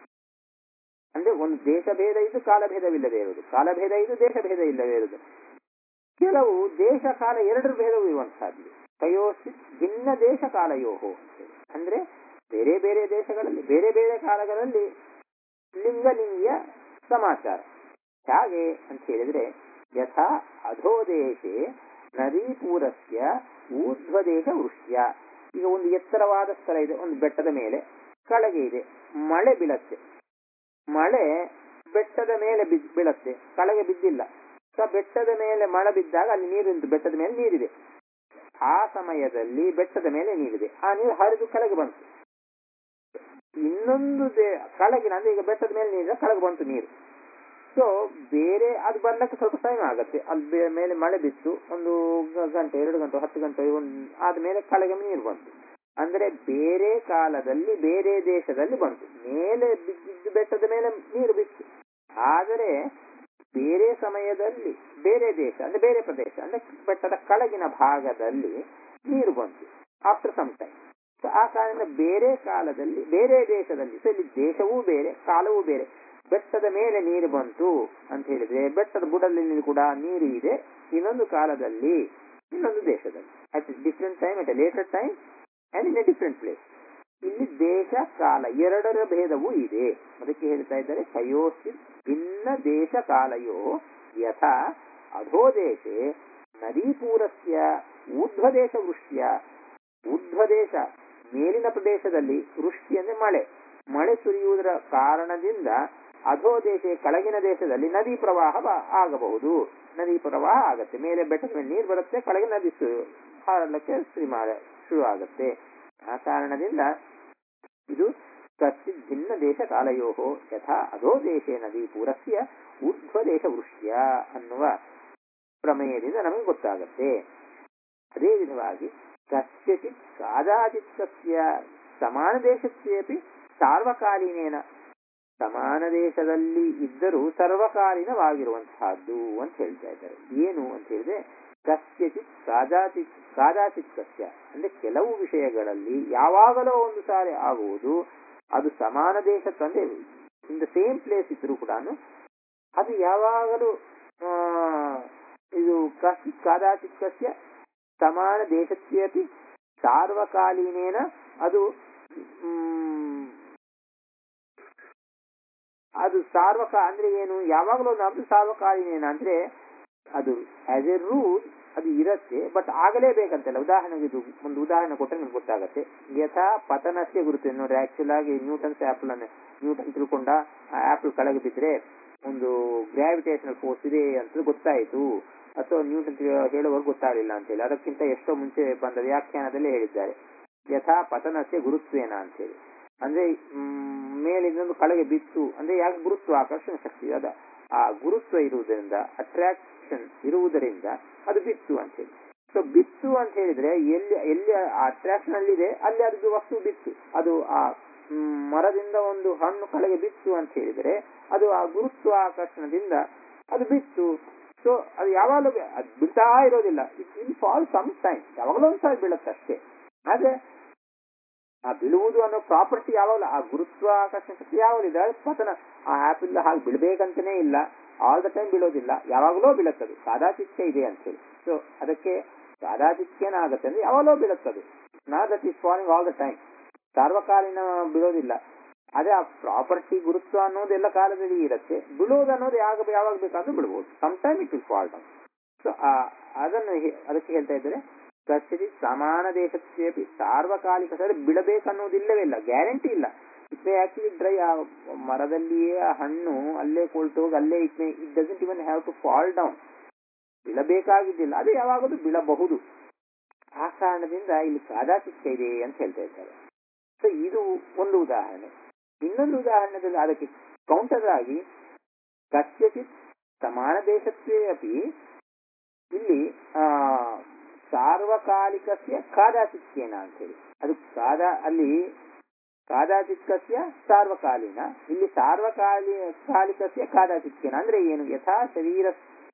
ಅಂದ್ರೆ ಒಂದು ದೇಶಭೇದ ಇದು ಕಾಲಭೇದವಿಲ್ಲದೆ ಇರುವುದು ಕಾಲಭೇದ ಇದು ದೇಶಭೇದ ಇಲ್ಲದೆ ಇರುವುದು ಕೆಲವು ದೇಶ ಕಾಲ ಎರಡರ ಭೇದವೂ ಇರುವಂತಹದ್ದು ಕಯೋಸಿ ಭಿನ್ನ ದೇಶ ಕಾಲಯೋಹೋ ಅಂತೇಳಿ ಅಂದ್ರೆ ಬೇರೆ ಬೇರೆ ದೇಶಗಳಲ್ಲಿ ಬೇರೆ ಬೇರೆ ಕಾಲಗಳಲ್ಲಿ ಲಿಂಗಲಿಂಗಿಯ ಸಮಾಚಾರ ಹೇಗೆ ಅಂತ ಹೇಳಿದ್ರೆ ಯಥಾ ಅಧೋದೇಶೆ ನದೀಪೂರಸ್ಯ ಊರ್ಧ್ವದೇಶ ವೃಷ್ಟ್ಯ ಈಗ ಒಂದು ಎತ್ತರವಾದ ಸ್ಥಳ ಇದೆ ಒಂದು ಬೆಟ್ಟದ ಮೇಲೆ ಕೆಳಗೆ ಇದೆ ಮಳೆ ಬೀಳತ್ತೆ ಮಳೆ ಬೆಟ್ಟದ ಮೇಲೆ ಬಿದ್- ಬೀಳತ್ತೆ ಕೆಳಗೆ ಬಿದ್ದಿಲ್ಲ ಸೊ ಬೆಟ್ಟದ ಮೇಲೆ ಮಳೆ ಬಿದ್ದಾಗ ಅಲ್ಲಿ ನೀರುಂಟು ಬೆಟ್ಟದ ಮೇಲೆ ನೀರಿದೆ ಆ ಸಮಯದಲ್ಲಿ ಬೆಟ್ಟದ ಮೇಲೆ ನೀರಿದೆ ಆ ನೀರು ಹರಿದು ಕೆಳಗೆ ಬಂತು ಇನ್ನೊಂದು ದೇ ಕೆಳಗಿನ ಅಂದ್ರೆ ಈಗ ಬೆಟ್ಟದ ಮೇಲೆ ನೀರಿದೆ ಕೆಳಗೆ ಬಂತು ನೀರು ಸೊ ಬೇರೆ ಅದು ಬರ್ಲಿಕ್ಕೆ ಸ್ವಲ್ಪ ಟೈಮ್ ಆಗುತ್ತೆ ಅಲ್ಲಿ ಬೇ- ಮೇಲೆ ಮಳೆ ಬಿತ್ತು ಒಂದು ಗ- ಗಂಟೆ ಎರಡು ಗಂಟೆ ಹತ್ತು ಗಂಟೆ ಒಂದು ಆದ್ಮೇಲೆ ಕೆಳಗೆ ನೀರು ಬಂತು ಅಂದ್ರೆ ಬೇರೆ ಕಾಲದಲ್ಲಿ ಬೇರೆ ದೇಶದಲ್ಲಿ ಬಂತು ಮೇಲೆ ಬಿದ್ದಿದ್ದು ಬೆಟ್ಟದ ಮೇಲೆ ನೀರು ಬಿತ್ತು ಆದರೆ ಬೇರೆ ಸಮಯದಲ್ಲಿ ಬೇರೆ ದೇಶ ಅಂದ್ರೆ ಬೇರೆ ಪ್ರದೇಶ ಅಂದ್ರೆ ಬೆಟ್ಟದ ಕೆಳಗಿನ ಭಾಗದಲ್ಲಿ ನೀರು ಬಂತು ಆಫ್ಟರ್ ಸಮ್ ಟೈಮ್ ಸೊ ಆ ಕಾರಣದಿಂದ ಬೇರೆ ಕಾಲದಲ್ಲಿ ಬೇರೆ ದೇಶದಲ್ಲಿ ಸೊ ಇಲ್ಲಿ ದೇಶವೂ ಬೇರೆ ಕಾಲವೂ ಬೇರೆ ಬೆಟ್ಟದ ಮೇಲೆ ನೀರು ಬಂತು ಅಂತ ಹೇಳಿದ್ರೆ ಬೆಟ್ಟದ ಬುಡದಲ್ಲಿ ಕೂಡ ನೀರು ಇದೆ ಇನ್ನೊಂದು ಕಾಲದಲ್ಲಿ ಇನ್ನೊಂದು ದೇಶದಲ್ಲಿ at different time at a later time and in a different place ಇಲ್ಲಿ ದೇಶ ಕಾಲ ಎರಡರ ಭೇದವೂ ಇದೆ ಅದಕ್ಕೆ ಹೇಳ್ತಾ ಇದ್ದಾರೆ ಕಯೋಸಿ ಭಿನ್ನ ದೇಶ ಕಾಲಯೋ ಯಥಾ ಅಧೋದೇಶೆ ನದೀಪೂರಸ್ಯ ಊರ್ಧ್ವದೇಶ ವೃಷ್ಟ್ಯ ಊರ್ಧ್ವದೇಶ ಮೇಲಿನ ಪ್ರದೇಶದಲ್ಲಿ ವೃಷ್ಟಿ ಅಂದ್ರೆ ಮಳೆ ಮಳೆ ಸುರಿಯುವುದರ ಕಾರಣದಿಂದ ಅಧೋದೇಶ ಕೆಳಗಿನ ದೇಶದಲ್ಲಿ ನದಿ ಪ್ರವಾಹ ಬ- ಆಗಬಹುದು ನದಿ ಪ್ರವಾಹ ಆಗತ್ತೆ ಮೇಲೆ ಬೆಟ್ಟದ ಮೇಲೆ ನೀರು ಬರುತ್ತೆ ಕೆಳಗೆ ನದಿ ಸು- ಹಾರಲಿಕ್ಕೆ ಶುರು ಮಾಡ ಶುರು ಆಗುತ್ತೆ ಆ ಕಾರಣದಿಂದ ಇದು ಕಶ್ಚಿತ್ ಭಿನ್ನ ದೇಶ ಕಾಲಯೋ ಯಥಾ ಅಧೋ ದೇಶೇ ನದಿ ಪೂರಸ್ಯ ಊರ್ಧ್ವ ದೇಶ ವೃಷ್ಟ್ಯ ಅನ್ನುವ ಪ್ರಮೇಯದಿಂದ ನಮಗೆ ಗೊತ್ತಾಗುತ್ತೆ ಅದೇ ವಿಧವಾಗಿ ಕಸ್ಯಚಿತ್ ಕಾದಾಚಿತ್ತಸ್ಯ ಸಮಾನ ದೇಶಸ್ಯಪಿ ಸಾರ್ವಕಾಲೀನೇನ ಸಮಾನ ದೇಶದಲ್ಲಿ ಇದ್ದರೂ ಸರ್ವಕಾಲೀನವಾಗಿರುವಂತಹದ್ದು ಅಂತ ಹೇಳ್ತಾ ಇದ್ದಾರೆ ಏನು ಅಂತ ಹೇಳಿದ್ರೆ ಕಸ್ಯಚಿತ್ ಕಾದಾಚಿತ್ ಕಾದಾಚಿತ್ತಸ್ಯ ಅಂದ್ರೆ ಕೆಲವು ವಿಷಯಗಳಲ್ಲಿ ಯಾವಾಗಲೋ ಒಂದು ಸಾರಿ ಆಗುವುದು ಅದು ಸಮಾನ ದೇಶ ತಂದೆ ಇನ್ ದ ಸೇಮ್ ಪ್ಲೇಸ್ ಇದ್ರೂ ಕೂಡ ಅದು ಯಾವಾಗಲೂ ಆ, ಇದು ಕಶ್ಚಿತ್ ಕಾದಾಚಿತ್ತಸ್ಯ ಸಮಾನ ದೇಶಸ್ಯಪಿ ಸಾರ್ವಕಾಲೀನೇನ ಅದು ಮ್, ಅದು ಸಾರ್ವಕ ಅಂದ್ರೆ ಏನು ಯಾವಾಗಲೂ ನಮ್ದು ಸಾರ್ವಕಾಲೀನೇನ ಅಂದ್ರೆ ಅದು ಆಸ್ ಎ ರೂಲ್ ಅದು ಇರತ್ತೆ ಬಟ್ ಆಗಲೇಬೇಕಂತಲ್ಲ ಉದಾಹರಣೆಗೆ ಇದು ಒಂದು ಉದಾಹರಣೆ ಕೊಟ್ಟರೆ ನಿಮ್ಗೆ ಗೊತ್ತಾಗತ್ತೆ ಯಥಾ ಪತನಸ್ಯ ಗುರುತು ನೋಡಿ ಆಕ್ಚುಲ್ ಆಗಿ ನ್ಯೂಟನ್ಸ್ ಆಪಲ್ ಅನ್ನು ನ್ಯೂಟನ್ ತಿಳ್ಕೊಂಡ ಆ ಆಪಲ್ ಕೆಳಗೆ ಬಿದ್ರೆ ಒಂದು ಗ್ರಾವಿಟೇಷನಲ್ ಫೋರ್ಸ್ ಇದೆ ಅಂತ ಗೊತ್ತಾಯಿತು ಅಥವಾ ನ್ಯೂಟನ್ ತಿಳಿ- ಹೇಳುವವರು ಗೊತ್ತಾಗಲಿಲ್ಲ ಅಂತೇಳಿ ಅದಕ್ಕಿಂತ ಎಷ್ಟೋ ಮುಂಚೆ ಬಂದ ವ್ಯಾಖ್ಯಾನದಲ್ಲೇ ಹೇಳಿದ್ದಾರೆ ಯಥಾ ಪತನಸ್ಯ ಗುರುತ್ವೇನ ಅಂತೇಳಿ ಅಂದ್ರೆ ಮ್, ಮೇಲಿಂದೊಂದು ಕೆಳಗೆ ಬಿತ್ತು ಅಂದ್ರೆ ಯಾಕೆ ಗುರುತ್ವ ಆಕರ್ಷಣ ಶಕ್ತಿ ಅದ ಆ ಗುರುತ್ವ ಇರುವುದರಿಂದ ಅಟ್ರಾಕ್ಷನ್ ಇರುವುದರಿಂದ ಅದು ಬಿತ್ತು ಅಂತ ಹೇಳಿ ಸೊ ಬಿತ್ತು ಅಂತ ಹೇಳಿದ್ರೆ ಎಲ್ಲಿ ಎಲ್ಲಿ ಅಟ್ರಾಕ್ಷನ್ ಅಲ್ಲಿ ಇದೆ ಅಲ್ಲಿ ಅದು ವಸ್ತು ಬಿತ್ತು ಅದು ಆ ಮ್, ಮರದಿಂದ ಒಂದು ಹಣ್ಣು ಕೆಳಗೆ ಬಿತ್ತು ಅಂತ ಹೇಳಿದ್ರೆ ಅದು ಆ ಗುರುತ್ವ ಆಕರ್ಷಣದಿಂದ ಅದು ಬಿತ್ತು ಸೊ ಅದು ಯಾವಾಗಲೂ ಬಿ- ಅದು ಬಿಡ್ತಾ ಇರೋದಿಲ್ಲ it will fall some time ಯಾವಾಗಲೂ ಒಂದ್ಸಲ ಬೀಳುತ್ತೆ ಅಷ್ಟೇ ಆದ್ರೆ ಆ ಬೀಳುವುದು ಅನ್ನೋ ಪ್ರಾಪರ್ಟಿ ಯಾವಾಗಲೂ ಆ ಗುರುತ್ವಾಕರ್ಷಣ ಶಕ್ತಿ ಯಾವಾಗಲಿದೆ ಅದು ಪತನ ಆ ಆಪಿಲ್ ಹಾಗೆ ಬೀಳ್ಬೇಕಂತನೇ ಇಲ್ಲ ಆಲ್ ದ ಟೈಮ್ ಬೀಳೋದಿಲ್ಲ ಯಾವಾಗಲೂ ಬೀಳುತ್ತದೆ ಸಾದಾಚಿತ್ಯ ಇದೆ ಅಂತ ಹೇಳಿ ಸೊ ಅದಕ್ಕೆ ಸಾದಾಚಿತ್ಯನ ಆಗುತ್ತೆ ಅಂದ್ರೆ ಯಾವಾಗಲೂ ಬೀಳುತ್ತದೆ ನಾ that is falling all the time ಸಾರ್ವಕಾಲಿನ ಬೀಳೋದಿಲ್ಲ ಅದೇ ಆ ಪ್ರಾಪರ್ಟಿ ಗುರುತ್ವ ಅನ್ನೋದು ಎಲ್ಲ ಕಾಲದಲ್ಲಿ ಇರುತ್ತೆ ಬೀಳೋದು ಅನ್ನೋದು ಯಾವಾಗ ಯಾವಾಗ ಬೇಕಾದ್ರೂ ಬಿಡ್ಬೋದು some time it will fall down so ಅದನ್ನು ಹೇ- ಅದಕ್ಕೆ ಹೇಳ್ತಾ ಇದ್ದಾರೆ ಕಚ್ಚರಿ ಸಮಾನ ದೇಶಕ್ಕೆ ಸಾರ್ವಕಾಲಿಕ ಸರಿ ಬಿಡಬೇಕನ್ನೋದಿಲ್ಲವೇ ಇಲ್ಲ ಗ್ಯಾರಂಟಿ ಇಲ್ಲ ಇಟ್ ಮೇ ಆಕ್ಚುಲಿ ಡ್ರೈ ಆ ಮರದಲ್ಲಿಯೇ ಆ ಹಣ್ಣು ಅಲ್ಲೇ ಕೊಳ್ತೋಗಿ ಅಲ್ಲೇ it may it doesn't even have to fall down ಬೀಳಬೇಕಾಗಿದ್ದಿಲ್ಲ ಅದು ಯಾವಾಗಲೂ ಬೀಳಬಹುದು ಆ ಕಾರಣದಿಂದ ಇಲ್ಲಿ ಕಾದಾಚಿತ್ಯ ಇದೆ ಅಂತ ಹೇಳ್ತಾ ಇದ್ದಾರೆ ಸೊ ಇದು ಒಂದು ಉದಾಹರಣೆ ಇನ್ನೊಂದು ಉದಾಹರಣೆದಲ್ಲಿ ಅದಕ್ಕೆ ಕೌಂಟರ್ ಆಗಿ ಕಸ್ಯಚಿತ್ ಸಮಾನ ದೇಶತ್ವೇ ಅಪಿ ಇಲ್ಲಿ ಆ ಸಾರ್ವಕಾಲಿಕಸ್ಯ ಕಾದಾಚಿತ್ಯೇನ ಅಂತ ಹೇಳಿ ಅದು ಕಾದ ಅಲ್ಲಿ ಕಾದಾಚಿತ್ಕಸ್ಯ ಸಾರ್ವಕಾಲೀನ ಇಲ್ಲಿ ಸಾರ್ವಕಾಲಿ ಕಾಲಿಕಸ್ಯ ಕಾದಾಚಿತ್ಯೇನ ಅಂದ್ರೆ ಏನು ಯಥಾ ಶರೀರ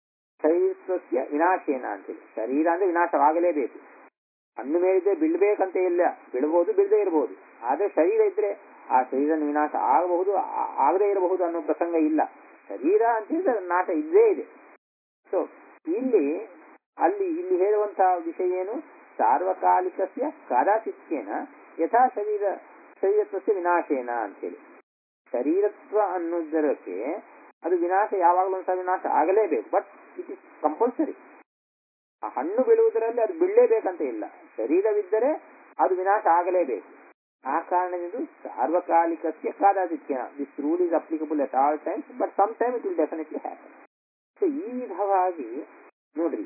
ಶರೀರಸ್ಯ ವಿನಾಶೇನ ಅಂತೇಳಿ ಶರೀರ ಅಂದ್ರೆ ವಿನಾಶವಾಗಲೇಬೇಕು ಹಣ್ಣು ಮೇಲಿದ್ರೆ ಬೀಳ್ಬೇಕಂತ ಇಲ್ಲ ಬೀಳ್ಬಹುದು ಬೀಳದೇ ಇರಬಹುದು ಆದ್ರೆ ಶರೀರ ಇದ್ರೆ ಆ ಶರೀರ ವಿನಾಶ ಆಗಬಹುದು ಆ- ಆಗದೇ ಇರಬಹುದು ಅನ್ನೋ ಪ್ರಸಂಗ ಇಲ್ಲ ಶರೀರ ಅಂತ ಹೇಳಿದ್ರೆ ಅದು ನಾಶ ಇದ್ದೇ ಇದೆ ಸೊ ಇಲ್ಲಿ ಅಲ್ಲಿ ಇಲ್ಲಿ ಹೇಳುವಂತಹ ವಿಷಯ ಏನು ಸಾರ್ವಕಾಲಿಕಸ್ಯ ಕಾದಾಚಿತ್ಯೇನ ಯಥಾ ಶರೀರ ಶರೀರತ್ವಸ್ಯ ವಿನಾಶೇನ ಅಂತೇಳಿ ಶರೀರತ್ವ ಅನ್ನೋದಕ್ಕೆ ಅದು ವಿನಾಶ ಯಾವಾಗಲೂ ಒಂದ್ಸಲ ವಿನಾಶ ಆಗಲೇಬೇಕು ಬಟ್ ಇಟ್ ಇಸ್ ಕಂಪಲ್ಸರಿ ಆ ಹಣ್ಣು ಬೀಳುವುದರಲ್ಲಿ ಅದು ಬೀಳಲೇಬೇಕಂತ ಇಲ್ಲ ಶರೀರವಿದ್ದರೆ ಅದು ವಿನಾಶ ಆಗಲೇಬೇಕು ಆ ಕಾರಣದಿಂದ ಸಾರ್ವಕಾಲಿಕಸ್ಯ ಕಾದಾದಿತ್ಯ this rule is applicable at all times but some time it will definitely happen so ಈ ವಿಧವಾಗಿ ನೋಡ್ರಿ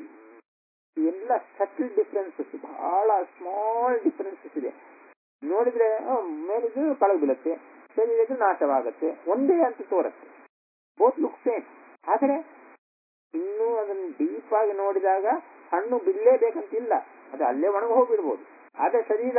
ಈ ಎಲ್ಲ ಸಟಲ್ ಡಿಫರೆನ್ಸಸ್ ಬಹಳ ಸ್ಮಾಲ್ ಡಿಫರೆನ್ಸಸ್ ಇದೆ ನೋಡಿದ್ರೆ ಆ, ಮೇಲಿದ್ದು ಕೆಳಗೆ ಬೀಳುತ್ತೆ ಶರೀರದ್ದು ನಾಶವಾಗುತ್ತೆ ಒಂದೇ ಅಂತ ತೋರುತ್ತೆ ಬೋತ್ ಲುಕ್ ಸೇಮ್ ಆದರೆ ಇನ್ನೂ ಅದನ್ನು ಡೀಪ್ ಆಗಿ ನೋಡಿದಾಗ ಹಣ್ಣು ಬಿಡಲೇಬೇಕಂತಿಲ್ಲ ಅದು ಅಲ್ಲೇ ಒಣಗಿ ಹೋಗ್ಬಿಡ್ಬೋದು ಆದ್ರೆ ಶರೀರ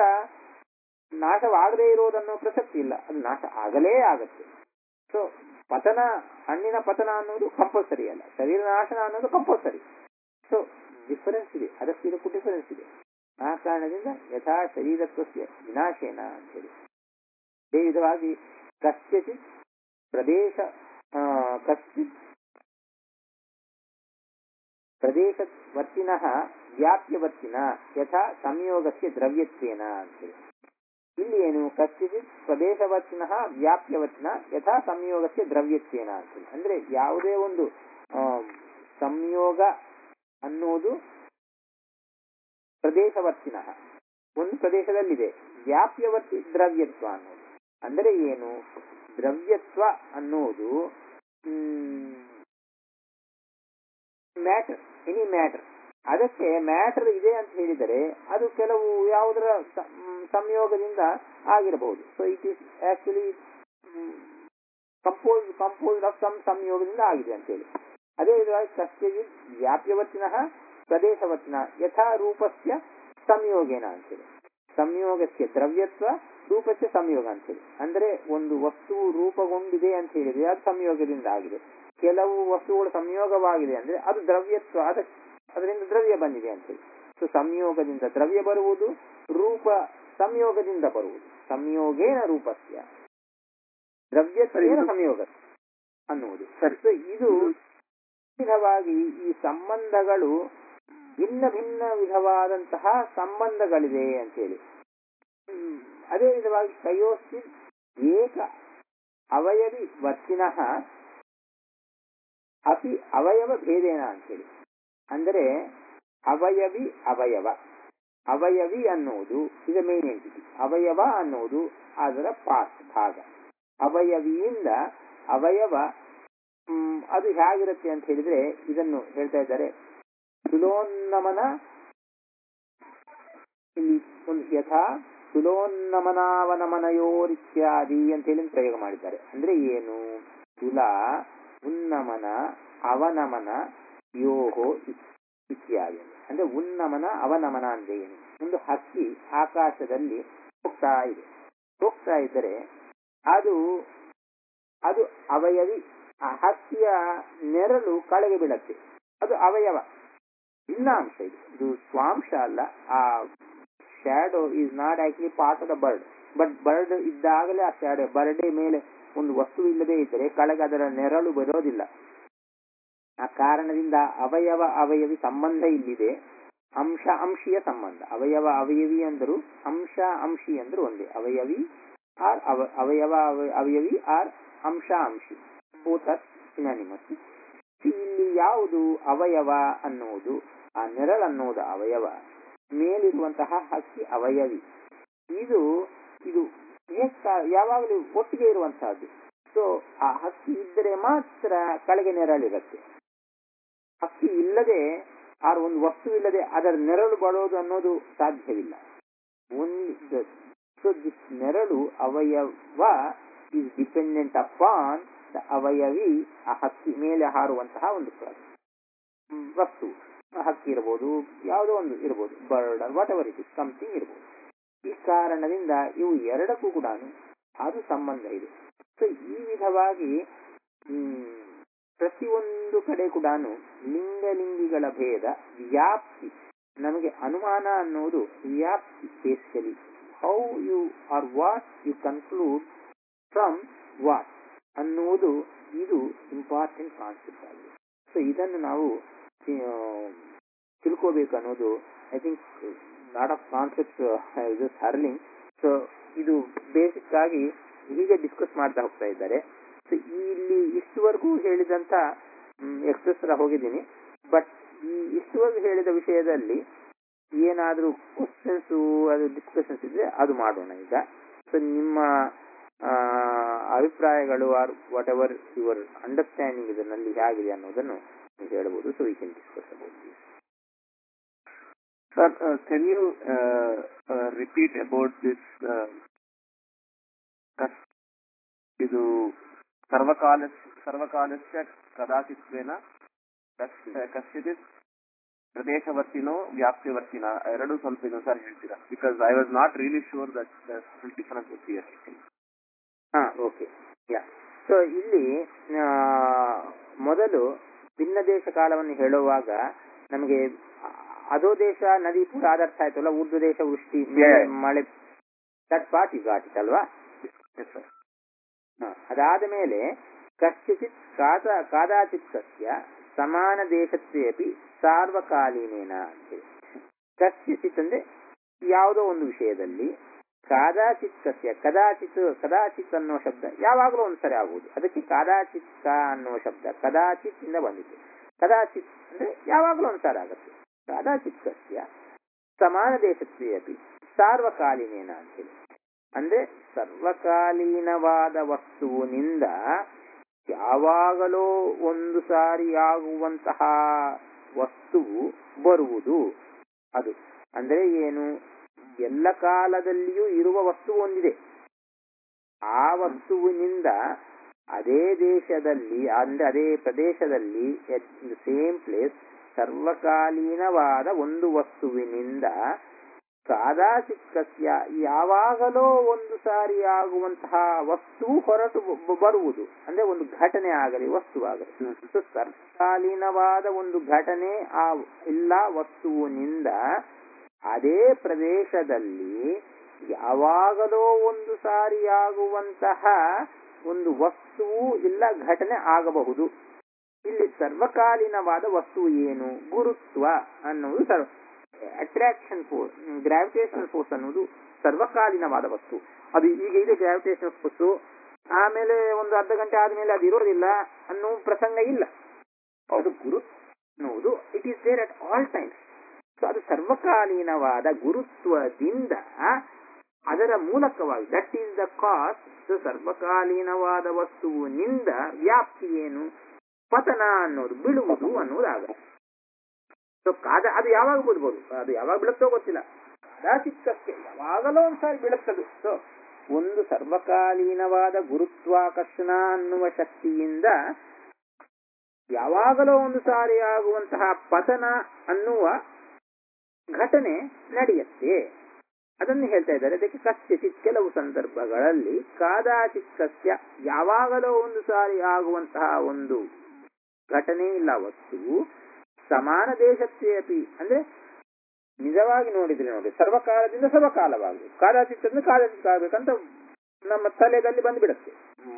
ನಾಶವಾಗದೇ ಇರೋದನ್ನೋ ಪ್ರಸಕ್ತಿ ಇಲ್ಲ ಅದು ನಾಶ ಆಗಲೇ ಆಗತ್ತೆ ಸೊ ಪತನ ಹಣ್ಣಿನ ಪತನ ಅನ್ನೋದು ಕಂಪಲ್ಸರಿ ಅಲ್ಲ ಶರೀರ ನಾಶನ ಅನ್ನೋದು ಕಂಪಲ್ಸರಿ ಸೊ ಡಿಫರೆನ್ಸ್ ಇದೆ ಅದಕ್ಕೆ ಇದಕ್ಕೂ ಡಿಫರೆನ್ಸ್ ಇದೆ ಆ ಕಾರಣದಿಂದ ಯಥಾ ಶರೀರತ್ವಸ್ಯ ವಿನಾಶೇನ ಅಂತ ಹೇಳಿ ಅದೇ ವಿಧವಾಗಿ ಕಸ್ಯಚಿತ್ ಪ್ರದೇಶ ಆ, ಕಶ್ಚಿತ್ ಪ್ರದೇಶವರ್ತಿನಃ ವ್ಯಾಪ್ಯವರ್ತಿನ ಯಥಾ ಸಂಯೋಗಕ್ಕೆ ದ್ರವ್ಯತ್ವೇನ ಅಂತೇಳಿ ಇಲ್ಲಿ ಏನು ಕಶ್ಚಿತ್ ಪ್ರದೇಶವರ್ತಿನಃ ವ್ಯಾಪ್ಯವರ್ತಿನ ಯಥಾ ಸಂಯೋಗಕ್ಕೆ ದ್ರವ್ಯತ್ವೇನ ಅಂತೇಳಿ ಅಂದ್ರೆ ಯಾವುದೇ ಒಂದು ಆ, ಸಂಯೋಗ ಅನ್ನುವುದು ಪ್ರದೇಶವರ್ತಿನಃ ಒಂದು ಪ್ರದೇಶದಲ್ಲಿದೆ ವ್ಯಾಪ್ಯವರ್ತಿ ದ್ರವ್ಯತ್ವ ಅನ್ನೋದು ಅಂದರೆ ಏನು ದ್ರವ್ಯತ್ವ ಅನ್ನೋದು ಮ್ಯಾಟರ್ ಎನಿ ಮ್ಯಾಟರ್ ಅದಕ್ಕೆ ಮ್ಯಾಟರ್ ಇದೆ ಅಂತ ಹೇಳಿದರೆ ಅದು ಕೆಲವು ಯಾವುದರ ಸ- ಮ್, ಸಂಯೋಗದಿಂದ ಆಗಿರಬಹುದು so it is actually compose compose of some ಸಂಯೋಗದಿಂದ ಆಗಿದೆ ಅಂತೇಳಿ ಅದೇ ವಿಧವಾಗಿ ಕಶ್ಚಿತ್ ವ್ಯಾಪ್ಯವರ್ತಿನಃ ಪ್ರದೇಶವರ್ತಿನ ಯಥಾ ರೂಪಸ್ಯ ಸಂಯೋಗೇನ ಅಂತೇಳಿ ಸಂಯೋಗಕ್ಕೆ ದ್ರವ್ಯತ್ವ ರೂಪಕ್ಕೆ ಸಂಯೋಗ ಅಂತೇಳಿ ಅಂದ್ರೆ ಒಂದು ವಸ್ತುವು ರೂಪಗೊಂಡಿದೆ ಅಂತ ಹೇಳಿದ್ರೆ ಅದು ಸಂಯೋಗದಿಂದ ಆಗಿದೆ ಕೆಲವು ವಸ್ತುಗಳು ಸಂಯೋಗವಾಗಿದೆ ಅಂದ್ರೆ ಅದು ದ್ರವ್ಯತ್ವ ಅದ ಅದರಿಂದ ದ್ರವ್ಯ ಬಂದಿದೆ ಅಂತೇಳಿ ಸೊ ಸಂಯೋಗದಿಂದ ದ್ರವ್ಯ ಬರುವುದು ರೂಪ ಸಂಯೋಗದಿಂದ ಬರುವುದು ಸಂಯೋಗೇನ ರೂಪಸ್ಯ ದ್ರವ್ಯತ್ವೇನ ಸಂಯೋಗ ಅನ್ನುವುದು ಸರಿ. ಸೊ ಇದು ವಿಧವಾಗಿ ಈ ಸಂಬಂಧಗಳು ಭಿನ್ನ ಭಿನ್ನ ವಿಧವಾದಂತಹ ಸಂಬಂಧಗಳಿದೆ ಅಂತೇಳಿ ಹ್ಮ್. ಅದೇ ವಿಧವಾಗಿ ಕಯೋಸ್ಮಿನ್ ಏಕ ಅವಯವಿ ವರ್ತಿನಃ ಅಪಿ ಅವಯವ ಭೇದೇನ ಅಂತೇಳಿ ಅಂದರೆ ಅವಯವಿ ಅವಯವ ಅವಯವಿ ಅನ್ನುವುದು ಇದು ಮೇನ್ ಎಂಟಿಟಿ ಅವಯವ ಅನ್ನುವುದು ಅದರ ಪಾರ್ಟ್ ಭಾಗ ಅವಯವಿಯಿಂದ ಅವಯವ ಹ್ಮ್, ಅದು ಹೇಗಿರುತ್ತೆ ಅಂತ ಹೇಳಿದ್ರೆ ಇದನ್ನು ಹೇಳ್ತಾ ಇದ್ದಾರೆ ತುಲೋನ್ನಮನ ಇಲ್ಲಿ ಒಂದು ಯಥಾ ತುಲೋನ್ನಮನಾವನಮನಯೋರಿತ್ಯಾದಿ ಅಂತ ಹೇಳಿ ಪ್ರಯೋಗ ಮಾಡಿದ್ದಾರೆ ಅಂದ್ರೆ ಏನು ತುಲ ಉನ್ನಮನ ಅವನಮನ ಯೋಹೋ ಇತ್- ಇತ್ಯಾದಿ ಅಂದ್ರೆ ಉನ್ನಮನ ಅವನಮನ ಅಂದ್ರೆ ಏನು ಒಂದು ಹಕ್ಕಿ ಆಕಾಶದಲ್ಲಿ ಹೋಗ್ತಾ ಇದೆ ಹೋಗ್ತಾ ಇದ್ದರೆ ಅದು ಅದು ಅವಯವಿ ಆ ಹಕ್ಕಿಯ ನೆರಳು ಕಳೆಗೆ ಬೀಳತ್ತೆ ಅದು ಅವಯವ ಇಲ್ಲ ಅಂಶ ಇದು ಇದು ಸ್ವಾಂಶ ಅಲ್ಲ ಆ shadow is not actually part of the bird but bird ಇದ್ದಾಗಲೇ ಆ ಶ್ಯಾಡೋ ಬರ್ಡೆ ಮೇಲೆ ಒಂದು ವಸ್ತು ಇಲ್ಲದೆ ಇದ್ದರೆ ಕೆಳಗೆ ಅದರ ನೆರಳು ಬರೋದಿಲ್ಲ ಆ ಕಾರಣದಿಂದ ಅವಯವ ಅವಯವಿ ಸಂಬಂಧ ಇಲ್ಲಿದೆ ಅಂಶ ಅಂಶೀಯ ಸಂಬಂಧ ಅವಯವ ಅವಯವಿ ಅಂದರು ಅಂಶ ಅಂಶಿ ಅಂದ್ರು ಒಂದೇ ಅವಯವಿ ಆರ್ ಅವ ಅವಯವ ಅವ- ಅವಯವಿ ಆರ್ ಅಂಶ ಅಂಶಿ ಬೋತ್ ಆರ್ ಸಿನಾನಿಮಸ್ ಇಲ್ಲಿ ಯಾವುದು ಅವಯವ ಅನ್ನುವುದು ಆ ನೆರಳನ್ನುವುದು ಅವಯವ ಮೇಲಿರುವಂತಹ ಹಕ್ಕಿ ಅವಯವಿ ಇದು ಇದು ಏಕ- ಯಾವಾಗಲೂ ಒಟ್ಟಿಗೆ ಇರುವಂತಹದ್ದು ಸೊ ಆ ಹಕ್ಕಿ ಇದ್ದರೆ ಮಾತ್ರ ಕೆಳಗೆ ನೆರಳಿರುತ್ತೆ ಹಕ್ಕಿ ಇಲ್ಲದೆ ಆರ್ ಒಂದು ವಸ್ತು ಇಲ್ಲದೆ ಅದರ ನೆರಳು ಬರೋದು ಅನ್ನೋದು ಸಾಧ್ಯವಿಲ್ಲ ಒಂದು ಸೊ ದಿಸ್ ನೆರಳು ಅವಯವ ಇಸ್ ಡಿಪೆಂಡೆಂಟ್ ಅಪಾನ್ ದ ಅವಯವಿ ಆ ಹಕ್ಕಿ ಮೇಲೆ ಹಾರುವಂತಹ ಒಂದು ಪ್ರ- ಹ್ಮ್, ವಸ್ತು ಹಕ್ಕಿ ಇರಬಹುದು ಯಾವುದೋ ಒಂದು ಇರಬಹುದು bird whatever it is something ಇರಬಹುದು ಈ ಕಾರಣದಿಂದ ಇವು ಎರಡಕ್ಕೂ ಕೂಡ ಅದು ಸಂಬಂಧ ಇದೆ ಸೊ ಈ ವಿಧವಾಗಿ ಹ್ಮ್, ಪ್ರತಿಯೊಂದು ಕಡೆ ಕೂಡ ಲಿಂಗಲಿಂಗಿಗಳ ಭೇದ ವ್ಯಾಪ್ತಿ ನಮಗೆ ಅನುಮಾನ ಅನ್ನುವುದು ವ್ಯಾಪ್ತಿ basically how you are what you conclude from what ಅನ್ನುವುದು ಇದು ಇಂಪಾರ್ಟೆಂಟ್ ಕಾನ್ಸೆಪ್ಟ್ ಆಗಿದೆ ಸೊ ಇದನ್ನು ನಾವು ಆ, ತಿಳ್ಕೋಬೇಕು ಅನ್ನೋದು I think lot of concept just hurling so ಇದು ಬೇಸಿಕ್ ಆಗಿ ಹೀಗೆ ಡಿಸ್ಕಸ್ ಮಾಡ್ತಾ ಹೋಗ್ತಾ ಇದ್ದಾರೆ ಸೊ ಇಲ್ಲಿ ಇಷ್ಟುವರೆಗೂ ಹೇಳಿದಂತ ಎಕ್ಸ್ಪ್ರೆಸ್ ಹೋಗಿದ್ದೀನಿ ಬಟ್ ಈ ಇಷ್ಟುವರೆಗೂ ಹೇಳಿದ ವಿಷಯದಲ್ಲಿ ಏನಾದರೂ ಕ್ವಶನ್ಸ್ ಅದು ಡಿಸ್ಕಷನ್ಸ್ ಇದ್ರೆ ಅದು ಮಾಡೋಣ ಈಗ ಸೊ ನಿಮ್ಮ ಆ, ಅಭಿಪ್ರಾಯಗಳು are whatever your understanding ಇದರಲ್ಲಿ ಹೇಗಿದೆ ಅನ್ನೋದನ್ನು ನೀವು ಹೇಳ್ಬೋದು so we can discuss about this Sir, uh, can you uh, uh, repeat about this uh, ಕಸ್- ಇದು ಸರ್ವಕಾಲ ಸರ್ವಕಾಲಸ್ಯ ಕದಾಚಿತ್ವೇನ ಕಸ್- ಕಶ್ಚಿತ್ ಪ್ರದೇಶವರ್ತಿನೋ ವ್ಯಾಪ್ತಿವರ್ತಿನ ಎರಡು ಸ್ವಲ್ಪ ಇನ್ನೊಂದ್ಸಾರಿ ಹೇಳ್ತೀರಾ because I was not really sure that difference here ಹಾ ಓಕೆ ಯಾ ಸೊ ಇಲ್ಲಿ ಆ, ಮೊದಲು ಭಿನ್ನ ದೇಶ ಕಾಲವನ್ನು ಹೇಳುವಾಗ ನಮಗೆ ಅದೋ ದೇಶ ನದಿ ಪೂರ ಆದರ್ಥ ಆಯ್ತಲ್ಲ ಉರ್ದು ದೇಶ ವೃಷ್ಟಿ Yeah. ಮಳೆ that part you got it ಅಲ್ವಾ ಎಸ್ ಸರ್ ಹ, ಅದಾದ ಮೇಲೆ ಕಶ್ಚಿತ್ ಕಾದ ಕಾದಾಚಿತ್ ಸಸ್ಯ ಸಮಾನ ದೇಶತ್ವೇಪಿ ಸಾರ್ವಕಾಲೀನೇನ ಅಂತೇಳಿ ಕಶ್ಚಿತ್ ಅಂದ್ರೆ ಯಾವುದೋ ಒಂದು ವಿಷಯದಲ್ಲಿ ಕಾದಾಚಿತ್ ಸಸ್ಯ ಕದಾಚಿತ್ ಕದಾಚಿತ್ ಅನ್ನೋ ಶಬ್ದ ಯಾವಾಗಲೂ ಒಂದ್ಸರಿ ಆಗುವುದು ಅದಕ್ಕೆ ಕಾದಾಚಿತ್ ಕ ಅನ್ನೋ ಶಬ್ದ ಕದಾಚಿತ್ ಇಂದ ಬಂದಿದೆ ಕದಾಚಿತ್ ಅಂದ್ರೆ ಯಾವಾಗಲೂ ಒಂದ್ಸಾರಿ ಆಗುತ್ತೆ ಕಾದಾಚಿತ್ ಸಸ್ಯ ಸಮಾನ ದೇಶತ್ವೇಪಿ ಸಾರ್ವಕಾಲೀನೇನ ಅಂತೇಳಿ ಅಂದ್ರೆ ಸರ್ವಕಾಲೀನವಾದ ವಸ್ತುವಿನಿಂದ ಯಾವಾಗಲೂ ಒಂದು ಸಾರಿ ಆಗುವಂತಹ ವಸ್ತುವು ಬರುವುದು ಅದು ಅಂದ್ರೆ ಏನು ಎಲ್ಲ ಕಾಲದಲ್ಲಿಯೂ ಇರುವ ವಸ್ತು ಒಂದಿದೆ ಆ ವಸ್ತುವಿನಿಂದ ಅದೇ ದೇಶದಲ್ಲಿ ಅಂದ್ರೆ ಅದೇ ಪ್ರದೇಶದಲ್ಲಿ ಸೇಮ್ ಪ್ಲೇಸ್ ಸರ್ವಕಾಲೀನವಾದ ಒಂದು ವಸ್ತುವಿನಿಂದ ಕಾದಾಚಿಕ್ಕಸ್ಯ ಯಾವಾಗಲೋ ಒಂದು ಸಾರಿ ಆಗುವಂತಹ ವಸ್ತು ಹೊರಟು ಬ- ಬರುವುದು ಅಂದ್ರೆ ಒಂದು ಘಟನೆ ಆಗಲಿ ವಸ್ತು ಆಗಲಿ ಸೊ ಸರ್ವಕಾಲೀನವಾದ ಒಂದು ಘಟನೆ ಆ ಎಲ್ಲ ವಸ್ತುವಿನಿಂದ ಅದೇ ಪ್ರದೇಶದಲ್ಲಿ ಯಾವಾಗಲೋ ಒಂದು ಸಾರಿ ಆಗುವಂತಹ ಒಂದು ವಸ್ತುವು ಇಲ್ಲ ಘಟನೆ ಆಗಬಹುದು ಇಲ್ಲಿ ಸರ್ವಕಾಲೀನವಾದ ವಸ್ತು ಏನು ಗುರುತ್ವ ಅನ್ನುವುದು ಸರ್ವ ಅಟ್ರಾಕ್ಷನ್ ಫೋರ್ಸ್ ಗ್ರಾವಿಟೇಷನಲ್ ಫೋರ್ಸ್ ಅನ್ನುವುದು ಸರ್ವಕಾಲೀನವಾದ ವಸ್ತು ಅದು ಈಗ ಇದೆ ಗ್ರಾವಿಟೇಷನಲ್ ಫೋರ್ಸ್ ಆಮೇಲೆ ಒಂದು ಅರ್ಧ ಗಂಟೆ ಆದ್ಮೇಲೆ ಅದು ಇರೋದಿಲ್ಲ ಅನ್ನೋ ಪ್ರಸಂಗ ಇಲ್ಲ ಅದು ಗುರು ಅನ್ನುವುದು it is there at all times so ಅದು ಸರ್ವಕಾಲೀನವಾದ ಗುರುತ್ವದಿಂದ ಅದರ ಮೂಲಕವಾಗಿ ದಟ್ ಈಸ್ ದ ಕಾಸ್ ಸರ್ವಕಾಲೀನವಾದ ವಸ್ತುವಿನಿಂದ ವ್ಯಾಪ್ತಿ ಏನು ಪತನ ಅನ್ನೋದು ಬೀಳುವುದು ಅನ್ನೋದಾಗುತ್ತೆ ಸೊ ಕಾದ ಅದು ಯಾವಾಗ ಬೀಳ್ಬೋದು ಅದು ಯಾವಾಗ ಬೀಳುತ್ತೋ ಗೊತ್ತಿಲ್ಲ ಕಾದಾಚಿತ್ತಕ್ಕೆ ಯಾವಾಗಲೋ ಒಂದ್ಸಾರಿ ಬೀಳುತ್ತದು ಸೊ ಒಂದು ಸರ್ವಕಾಲೀನವಾದ ಗುರುತ್ವಾಕರ್ಷಣ ಅನ್ನುವ ಶಕ್ತಿಯಿಂದ ಯಾವಾಗಲೋ ಒಂದು ಸಾರಿ ಆಗುವಂತಹ ಪತನ ಅನ್ನುವ ಘಟನೆ ನಡೆಯುತ್ತೆ ಅದನ್ನು ಹೇಳ್ತಾ ಇದ್ದಾರೆ ಅದಕ್ಕೆ ಕಶ್ಚಿತ್ ಕೆಲವು ಸಂದರ್ಭಗಳಲ್ಲಿ ಕಾದಾಚಿತ್ ಸಸ್ಯ ಯಾವಾಗಲೋ ಒಂದು ಸಾರಿ ಆಗುವಂತಹ ಒಂದು ಘಟನೆ ಇಲ್ಲ ವಸ್ತುವು ಸಮಾನ ದೇಶಕ್ಕೆ ಅಪಿ ಅಂದ್ರೆ ನಿಜವಾಗಿ ನೋಡಿದ್ರೆ ನೋಡಿ ಸರ್ವಕಾಲದಿಂದ ಸರ್ವಕಾಲವಾಗಬೇಕು ಕಾದಾಚಿತ್ ಅಂದ್ರೆ ಕಾದಾಚಿತ್ ಆಗ್ಬೇಕಂತ ನಮ್ಮ ತಲೆಯಲ್ಲಿ ಬಂದ್ಬಿಡುತ್ತೆ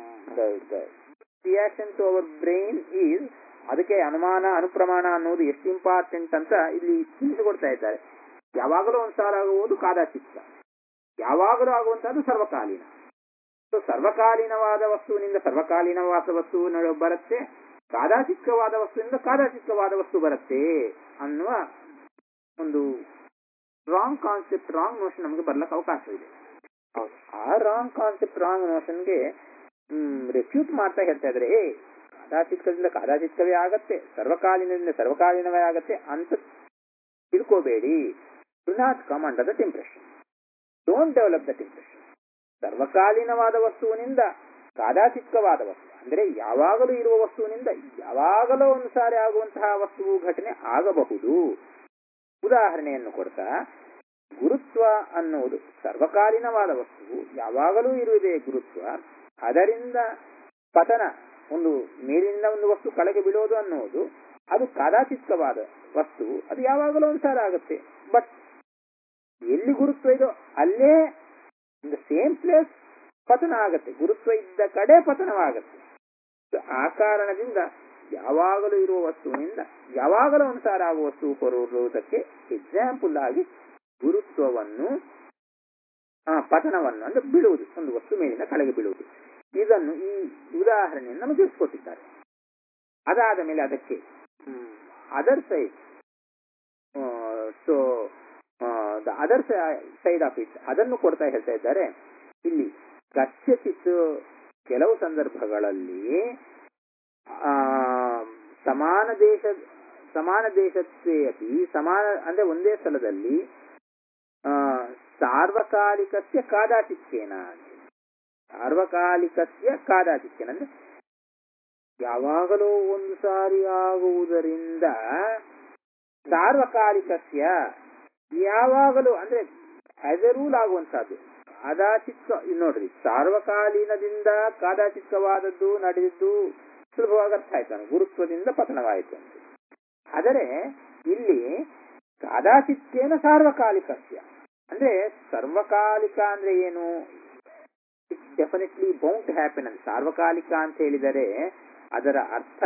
reaction to our brain is ಅದಕ್ಕೆ ಅನುಮಾನ ಅನುಪ್ರಮಾಣ ಅನ್ನೋದು ಎಷ್ಟು ಇಂಪಾರ್ಟೆಂಟ್ ಅಂತ ಇಲ್ಲಿ ತಿಳಿಸಿಕೊಡ್ತಾ ಇದ್ದಾರೆ ಯಾವಾಗಲೂ ಒಂದ್ಸಾರ ಆಗುವುದು ಕಾದಾಚಿತ್ತ ಯಾವಾಗಲೂ ಆಗುವಂತಹದ್ದು ಸರ್ವಕಾಲೀನ ಸೊ ಸರ್ವಕಾಲೀನವಾದ ವಸ್ತುವಿನಿಂದ ಸರ್ವಕಾಲೀನವಾದ ವಸ್ತು ನಡು ಬರುತ್ತೆ ಕಾದಾಚಿತ್ಕವಾದ ವಸ್ತುವಿನಿಂದ ಕಾದಾಚಿತ್ಕವಾದ ವಸ್ತು ಬರುತ್ತೆ ಅನ್ನುವ ಒಂದು ರಾಂಗ್ ಕಾನ್ಸೆಪ್ಟ್ ರಾಂಗ್ ನೋಷನ್ ನಮಗೆ ಬರ್ಲಕ್ಕೆ ಅವಕಾಶವಿದೆ ಆ ರಾಂಗ್ ಕಾನ್ಸೆಪ್ಟ್ ರಾಂಗ್ ನೋಷನ್ಗೆ ರೆಫ್ಯೂಟ್ ಮಾಡ್ತಾ ಹೇಳ್ತಾ ಇದ್ರೆ ಏ ಕಾದಾಚಿತ್ಕದಿಂದ ಕಾದಾಚಿತ್ಕವೇ ಆಗತ್ತೆ ಸರ್ವಕಾಲೀನದಿಂದ ಸರ್ವಕಾಲೀನವೇ ಆಗತ್ತೆ ಅಂತ ತಿಳ್ಕೋಬೇಡಿ do not come under that impression don't develop that impression ಸರ್ವಕಾಲೀನವಾದ ವಸ್ತುವಿನಿಂದ ಕಾದಾಚಿತ್ಕವಾದ ವಸ್ತು ಅಂದ್ರೆ ಯಾವಾಗಲೂ ಇರುವ ವಸ್ತುವಿನಿಂದ ಯಾವಾಗಲೂ ಒಂದು ಸಾರಿ ಆಗುವಂತಹ ವಸ್ತುವು ಘಟನೆ ಆಗಬಹುದು ಉದಾಹರಣೆಯನ್ನು ಕೊಡ್ತಾ ಗುರುತ್ವ ಅನ್ನುವುದು ಸರ್ವಕಾಲೀನವಾದ ವಸ್ತುವು ಯಾವಾಗಲೂ ಇರುವುದೇ ಗುರುತ್ವ ಅದರಿಂದ ಪತನ ಒಂದು ಮೇಲಿನಿಂದ ಒಂದು ವಸ್ತು ಕೆಳಗೆ ಬೀಳೋದು ಅನ್ನುವುದು ಅದು ಕಾದಾಚಿತ್ಕವಾದ ವಸ್ತು ಅದು ಯಾವಾಗಲೂ ಒಂದ್ಸಾರ ಆಗುತ್ತೆ ಬಟ್ ಎಲ್ಲಿ ಗುರುತ್ವ ಇದೋ ಅಲ್ಲೇ ಇನ್ ದ ಸೇಮ್ ಪ್ಲೇಸ್ ಪತನ ಆಗತ್ತೆ ಗುರುತ್ವ ಇದ್ದ ಕಡೆ ಪತನವಾಗತ್ತೆ ಆ ಕಾರಣದಿಂದ ಯಾವಾಗಲೂ ಇರುವ ವಸ್ತುವಿನಿಂದ ಯಾವಾಗಲೂ ಅನುಸಾರ ಆಗುವ ವಸ್ತು ಹೊರಡುವುದಕ್ಕೆ ಎಕ್ಸಾಂಪಲ್ ಆಗಿ ಗುರುತ್ವವನ್ನು ಆ ಪತನವನ್ನು ಅಂದ್ರೆ ಬೀಳುವುದು ಒಂದು ವಸ್ತು ಮೇಲಿನ ಕೆಳಗೆ ಬೀಳುವುದು ಇದನ್ನು ಈ ಉದಾಹರಣೆಯನ್ನು ನಮಗೆ ತಿಳಿಸ್ಕೊಟ್ಟಿದ್ದಾರೆ ಅದಾದ ಮೇಲೆ ಅದಕ್ಕೆ other side so the other side of it ಅದನ್ನು ಕೊಡ್ತಾ ಹೇಳ್ತಾ ಇದ್ದಾರೆ ಇಲ್ಲಿ ಕಶ್ಯಚಿತ್ ಕೆಲವು ಸಂದರ್ಭಗಳಲ್ಲಿ ಆ ಸಮಾನ ದೇಶ ಸಮಾನ ದೇಶತ್ವೇ ಅಪಿ ಸಮಾನ ಅಂದ್ರೆ ಒಂದೇ ಸ್ಥಳದಲ್ಲಿ ಆ ಸಾರ್ವಕಾಲಿಕಸ್ಯ ಕಾದಾಚಿತ್ಯೇನ ಸಾರ್ವಕಾಲಿಕಸ್ಯ ಕಾದಾಚಿತ್ಯನ ಅಂದ್ರೆ ಯಾವಾಗಲೂ ಒಂದು ಸಾರಿ ಆಗುವುದರಿಂದ ಸಾರ್ವಕಾಲಿಕಸ್ಯ ಯಾವಾಗಲೂ ಅಂದ್ರೆ ಆಸ್ ಎ ರೂಲ್ ಆಗುವಂತಹದ್ದು ಕಾದಾಚಿತ್ಕ ನೋಡ್ರಿ ಸಾರ್ವಕಾಲೀನದಿಂದ ಕಾದಾಚಿತ್ಕವಾದದ್ದು ನಡೆದಿದ್ದು ಸುಲಭವಾಗಿ ಅರ್ಥ ಆಯ್ತು ಗುರುತ್ವದಿಂದ ಪತನವಾಯಿತು ಅಂತ ಆದರೆ ಇಲ್ಲಿ ಕಾದಾಚಿತ್ಯೇನ ಸಾರ್ವಕಾಲಿಕಸ್ಯ ಅಂದ್ರೆ ಸರ್ವಕಾಲಿಕ ಅಂದ್ರೆ ಏನು ಇಟ್ಸ್ ಡೆಫಿನೆಟ್ಲಿ ಬೌಂಟ್ ಹ್ಯಾಪನ್ ಅಂತ ಸಾರ್ವಕಾಲಿಕ ಅಂತ ಹೇಳಿದರೆ ಅದರ ಅರ್ಥ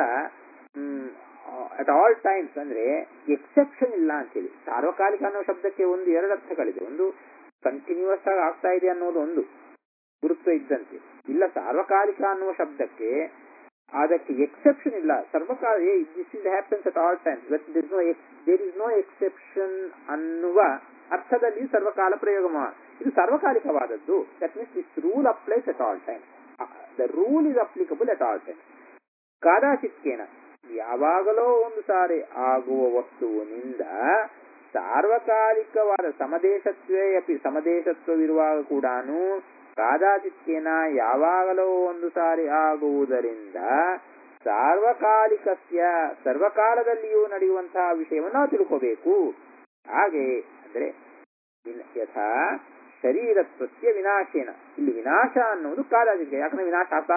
ಅಟ್ ಆಲ್ ಟೈಮ್ಸ್ ಅಂದ್ರೆ ಎಕ್ಸೆಪ್ಷನ್ ಇಲ್ಲ ಅಂತ ಹೇಳಿ ಸಾರ್ವಕಾಲಿಕ ಅನ್ನೋ ಶಬ್ದಕ್ಕೆ ಒಂದು ಎರಡು ಅರ್ಥಗಳಿದೆ ಒಂದು ಕಂಟಿನ್ಯೂಸ್ ಆಗಿ ಆಗ್ತಾ ಇದೆ ಅನ್ನೋದು ಒಂದು ಗುರುತ್ವ ಇದ್ದಂತೆ ಇಲ್ಲ ಸಾರ್ವಕಾಲಿಕ ಅನ್ನುವ ಶಬ್ದಕ್ಕೆ ಅದಕ್ಕೆ ಎಕ್ಸೆಪ್ಷನ್ ಇಲ್ಲ ಸರ್ವಕಾಲ this is happens at all times but this no there is no exception ಅನ್ನುವ ಅರ್ಥದಲ್ಲಿ ಸರ್ವಕಾಲ ಪ್ರಯೋಗ ಇದು ಸರ್ವಕಾಲಿಕವಾದದ್ದು that means this rule applies at all time the rule is applicable at all time ಕಾದಾಚಿತ್ಕೇನ ಯಾವಾಗಲೋ ಒಂದು ಸಾರಿ ಆಗುವ ವಸ್ತುವಿನಿಂದ ಸಾರ್ವಕಾಲಿಕವಾದ ಸಮದೇಶತ್ವೇ ಅಪಿ ಸಮದೇಶತ್ವವಿರುವಾಗ ಕೂಡ ಕಾದಾಚಿತ್ಕೇನ ಯಾವಾಗಲೋ ಒಂದು ಸಾರಿ ಆಗುವುದರಿಂದ ಸಾರ್ವಕಾಲಿಕಸ್ಯ ಸರ್ವಕಾಲದಲ್ಲಿಯೂ ನಡೆಯುವಂತಹ ವಿಷಯವನ್ನು ನಾವು ತಿಳ್ಕೋಬೇಕು ಹಾಗೆ ಅಂದ್ರೆ ಯಥಾ ಶರೀರತ್ವಸ್ಯ ವಿನಾಶೇನ ಇಲ್ಲಿ ವಿನಾಶ ಅನ್ನುವುದು ಕಾದಾಚಿತ್ಕ ಯಾಕಂದ್ರೆ ವಿನಾಶ ಆಗ್ತಾ